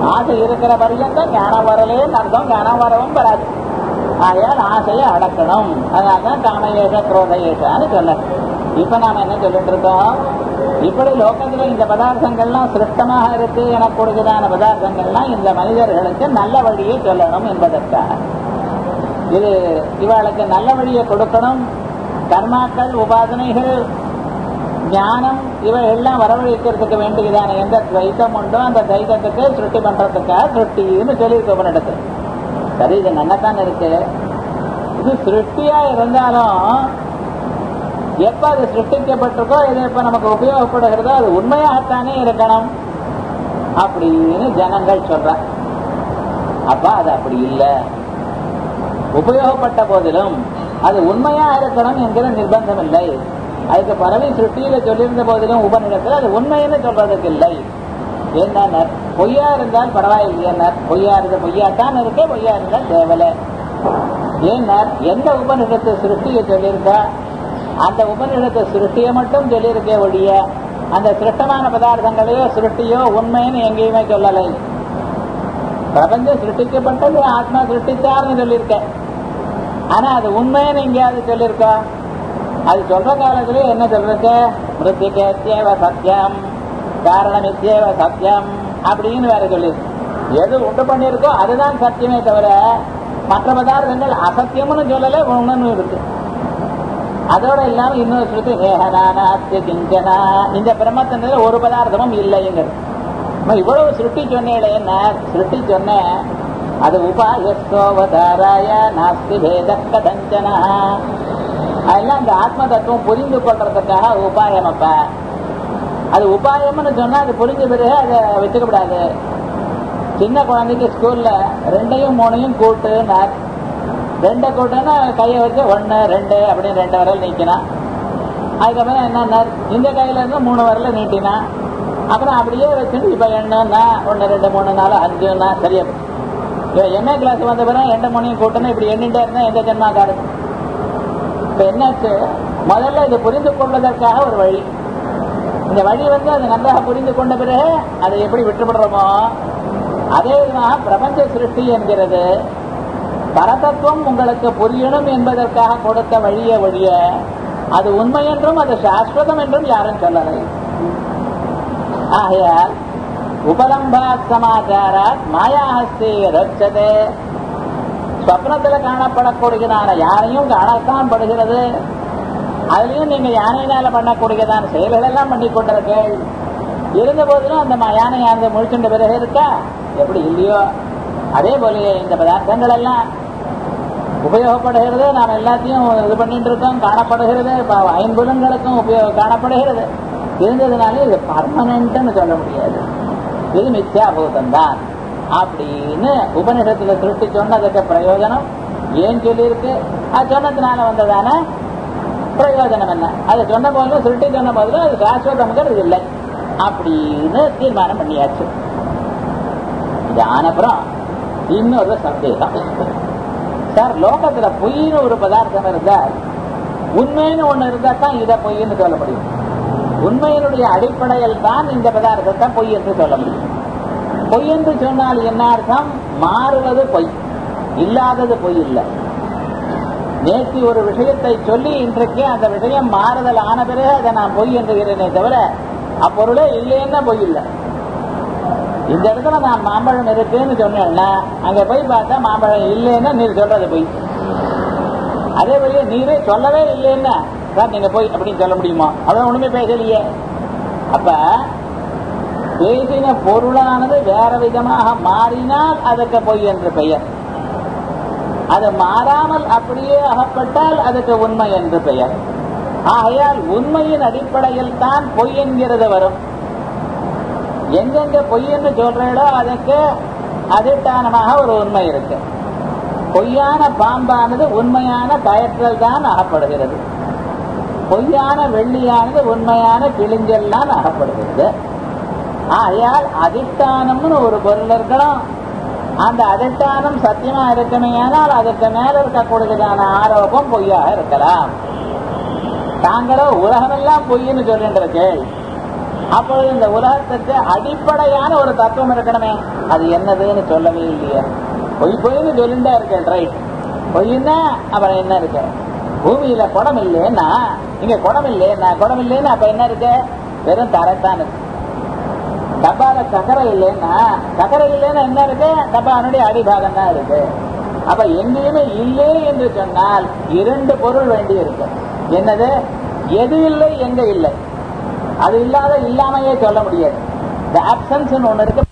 ஆசை இருக்கிற பரியந்தம் ஞானம் வரலேன்னு அர்த்தம் ஞானம் வரவும் வராது ஆகையால் ஆசையை அடக்கணும் அதனால்தான் காமயேஷ குரோதயேஷான்னு சொல்ல இப்ப நாம என்ன சொல்லிட்டு இருக்கோம் இப்படி லோகத்துல இந்த பதார்த்தங்கள்லாம் சிருஷ்டமாக இருக்கு எனக்கூடியதான பதார்த்தங்கள்லாம் இந்த மனிதர்களுக்கு நல்ல வழியை சொல்லணும் என்பதற்காக இது இவளுக்கு நல்ல வழியை கொடுக்கணும் கர்மாக்கள் உபாசனைகள் ஞானம் இவை எல்லாம் வரவழைக்கிறதுக்கு வேண்டியதான எந்த துவைத்தம் உண்டோ அந்த துவைத்தத்துக்கு சிருஷ்டி பண்றதுக்காக சிருஷ்டின்னு சொல்லியிருக்க பண்ணிடுது சரி இது நன்னத்தான் இருக்கு இது சிருஷ்டியா இருந்தாலும் எப்ப அது சிருஷ்டிக்கப்பட்டிருக்கோ இது எப்ப நமக்கு உபயோகப்படுகிறதோ அது உண்மையாகத்தானே இருக்கணும் அப்படின்னு ஜனங்கள் சொல்ற அப்ப அது அப்படி இல்லை உபயோகப்பட்ட போதிலும் அது உண்மையா இருக்கணும் என்கிற நிர்பந்தம் இல்லை அதுக்கு பறவை சிருஷ்டியில சொல்லியிருந்த போதிலும் உபநிடத்தில் அது உண்மைன்னு சொல்றதுக்கு இல்லை என்ன பொய்யா இருந்தால் பரவாயில்லையனர் பொய்யா இருந்த பொய்யாத்தான் இருக்கே பொய்யா இருந்தால் தேவலை ஏன்னார் எந்த உபநிடத்தை சிருஷ்டியை சொல்லியிருக்கா அந்த உபநிடத்தை சிருஷ்டியை மட்டும் சொல்லியிருக்கே ஒழிய அந்த சிருஷ்டமான பதார்த்தங்களையோ சிருஷ்டியோ உண்மைன்னு எங்கேயுமே சொல்லலை பிரபஞ்சம் சிருஷ்டிக்கப்பட்டது ஆத்மா சிருஷ்டிச்சார்னு சொல்லியிருக்க ஆனா அது உண்மைன்னு எங்கேயாவது சொல்லியிருக்கா அது சொல்ற காலத்திலே என்ன சொல்றது மிருத்திகேத்தியவ சத்தியம் காரணமித்தியவ சத்தியம் அப்படின்னு வேற சொல்லியிருக்கு எது உண்டு பண்ணியிருக்கோ அதுதான் சத்தியமே தவிர மற்ற பதார்த்தங்கள் அசத்தியம்னு சொல்லல ஒண்ணுன்னு இருக்கு அதோட இல்லாம இன்னொரு ஸ்ருதி ஏகனானாத்திய கிஞ்சனா இந்த பிரம்மத்தின ஒரு பதார்த்தமும் இல்லைங்கிறது இவ்வளவு சிருஷ்டி சொன்னேன் என்ன சிருஷ்டி சொன்னேன் அது உபாயஸ்தோவதாராய நாஸ்தி பேத கதஞ்சனா அதெல்லாம் அந்த ஆத்ம தத்துவம் புரிந்து கொள்றதுக்காக உபாயம் அப்ப அது உபாயம்னு சொன்னா அது புரிஞ்ச பிறகு அதை வச்சுக்க கூடாது சின்ன குழந்தைக்கு ஸ்கூல்ல ரெண்டையும் மூணையும் கூட்டுனார் ரெண்டை கூட்டுன்னா கையை வச்சு ஒன்னு ரெண்டு அப்படின்னு ரெண்டு வரல் நீக்கினான் அதுக்கப்புறம் என்ன இந்த கையில இருந்து மூணு வரல நீட்டினா அப்புறம் அப்படியே வச்சுட்டு இப்ப என்னன்னா ஒன்னு ரெண்டு மூணு நாலு அஞ்சுன்னா சரியா இவன் எம்ஏ கிளாஸ் வந்த பிறகு எந்த மூணையும் கூட்டணும் இப்படி எண்ணிட்டே இருந்தா எந்த ஜென்மா காடு இப்ப என்னாச்சு முதல்ல இதை புரிந்து கொள்வதற்காக ஒரு வழி இந்த வழி வந்து அது நன்றாக புரிந்து கொண்ட பிறகு அதை எப்படி விட்டுவிடுறோமோ அதே விதமாக பிரபஞ்ச சிருஷ்டி என்கிறது பரதத்துவம் உங்களுக்கு புரியணும் என்பதற்காக கொடுத்த வழிய வழிய அது உண்மை என்றும் அது சாஸ்வதம் என்றும் யாரும் சொல்லலை ஆகையால் உபலம்பாத் சமாச்சாராத் மாயாஹஸ்தி ரட்சதே ஸ்வப்னத்துல காணப்படக்கூடியதான யாரையும் காணத்தான் படுகிறது அதுலயும் நீங்க யானையினால பண்ணக்கூடியதான செயல்கள் எல்லாம் பண்ணி கொண்டிருக்கீள் இருந்த போதிலும் அந்த யானை அந்த முழிச்சுண்ட பிறகு இருக்கா எப்படி இல்லையோ அதே போல இந்த பதார்த்தங்கள் எல்லாம் உபயோகப்படுகிறது நாம் எல்லாத்தையும் இது பண்ணிட்டு இருக்கோம் காணப்படுகிறது ஐம்புலங்களுக்கும் உபயோக காணப்படுகிறது இருந்ததுனால இது பர்மனன்ட்னு சொல்ல முடியாது இது மித்யாபூதம் தான் அப்படின்னு உபநிஷத்துல திருஷ்டி சொன்னதுக்கு பிரயோஜனம் ஏன் சொல்லியிருக்கு அது சொன்னதுனால வந்ததான பிரயோஜனம் என்ன அது சொன்ன போதும் திருட்டி சொன்ன போதிலும் அது சாஸ்வதம்ங்கிறது இல்லை அப்படின்னு தீர்மானம் பண்ணியாச்சு இது ஆனப்புறம் இன்னொரு சந்தேகம் சார் லோகத்துல பொய்னு ஒரு பதார்த்தம் இருந்தால் உண்மைன்னு ஒண்ணு இருந்தா தான் இதை பொய்ன்னு சொல்ல முடியும் உண்மையினுடைய அடிப்படையில் தான் இந்த பதார்த்தத்தை பொய் என்று சொல்ல முடியும் பொய் என்று சொன்னால் என்ன அர்த்தம் மாறுவது பொய் இல்லாதது பொய் இல்லை நேற்று ஒரு விஷயத்தை சொல்லி இன்றைக்கு அந்த விஷயம் மாறுதல் ஆன பிறகு அதை நான் பொய் என்றுகிறேனே தவிர அப்பொருளே இல்லைன்னா பொய் இல்லை இந்த இடத்துல நான் மாம்பழம் இருக்குன்னு சொன்னேன்னா அங்க போய் பார்த்தா மாம்பழம் இல்லைன்னா நீர் சொல்றது பொய் அதே வழியே நீரே சொல்லவே இல்லைன்னா சார் நீங்க போய் அப்படின்னு சொல்ல முடியுமா அவ்வளவு ஒண்ணுமே பேசலையே அப்ப பேசின பொருளானது வேற விதமாக மாறினால் அதுக்கு பொய் என்று பெயர் அது மாறாமல் அப்படியே அகப்பட்டால் அதுக்கு உண்மை என்று பெயர் ஆகையால் உண்மையின் அடிப்படையில் தான் பொய் என்கிறது வரும் எங்கெங்க பொய் என்று சொல்றீங்களோ அதுக்கு அதிஷ்டானமாக ஒரு உண்மை இருக்கு பொய்யான பாம்பானது உண்மையான கயற்றல் தான் அகப்படுகிறது பொய்யான வெள்ளியானது உண்மையான கிழிஞ்சல் தான் அகப்படுகிறது ஆகையால் அதிஷ்டானம்னு ஒரு பொருள் இருக்கணும் அந்த அதிஷ்டானம் சத்தியமா இருக்குமே ஆனால் அதுக்கு மேல இருக்கக்கூடியதான ஆரோப்பம் பொய்யாக இருக்கலாம் தாங்களோ உலகமெல்லாம் பொய்ன்னு சொல்லிட்டு இருக்கு அப்பொழுது இந்த உலகத்துக்கு அடிப்படையான ஒரு தத்துவம் இருக்கணுமே அது என்னதுன்னு சொல்லவே இல்லையே பொய் பொய்னு சொல்லிண்டா இருக்கேன் ரைட் பொய்னா அப்புறம் என்ன இருக்கு பூமியில குடம் இல்லைன்னா இங்க குடம் இல்லைன்னா குடம் இல்லைன்னா அப்ப என்ன இருக்கு வெறும் தரைத்தான் இருக்கு டப்பால சக்கரை இல்லைன்னா சக்கரை இல்லைன்னா என்ன இருக்கு டப்பானுடைய அடிபாகம் தான் இருக்கு அப்ப எங்கேயுமே இல்லை என்று சொன்னால் இரண்டு பொருள் வேண்டி இருக்கு என்னது எது இல்லை எங்க இல்லை அது இல்லாத இல்லாமையே சொல்ல முடியாது இந்த ஆப்சன்ஸ் ஒண்ணு இருக்கு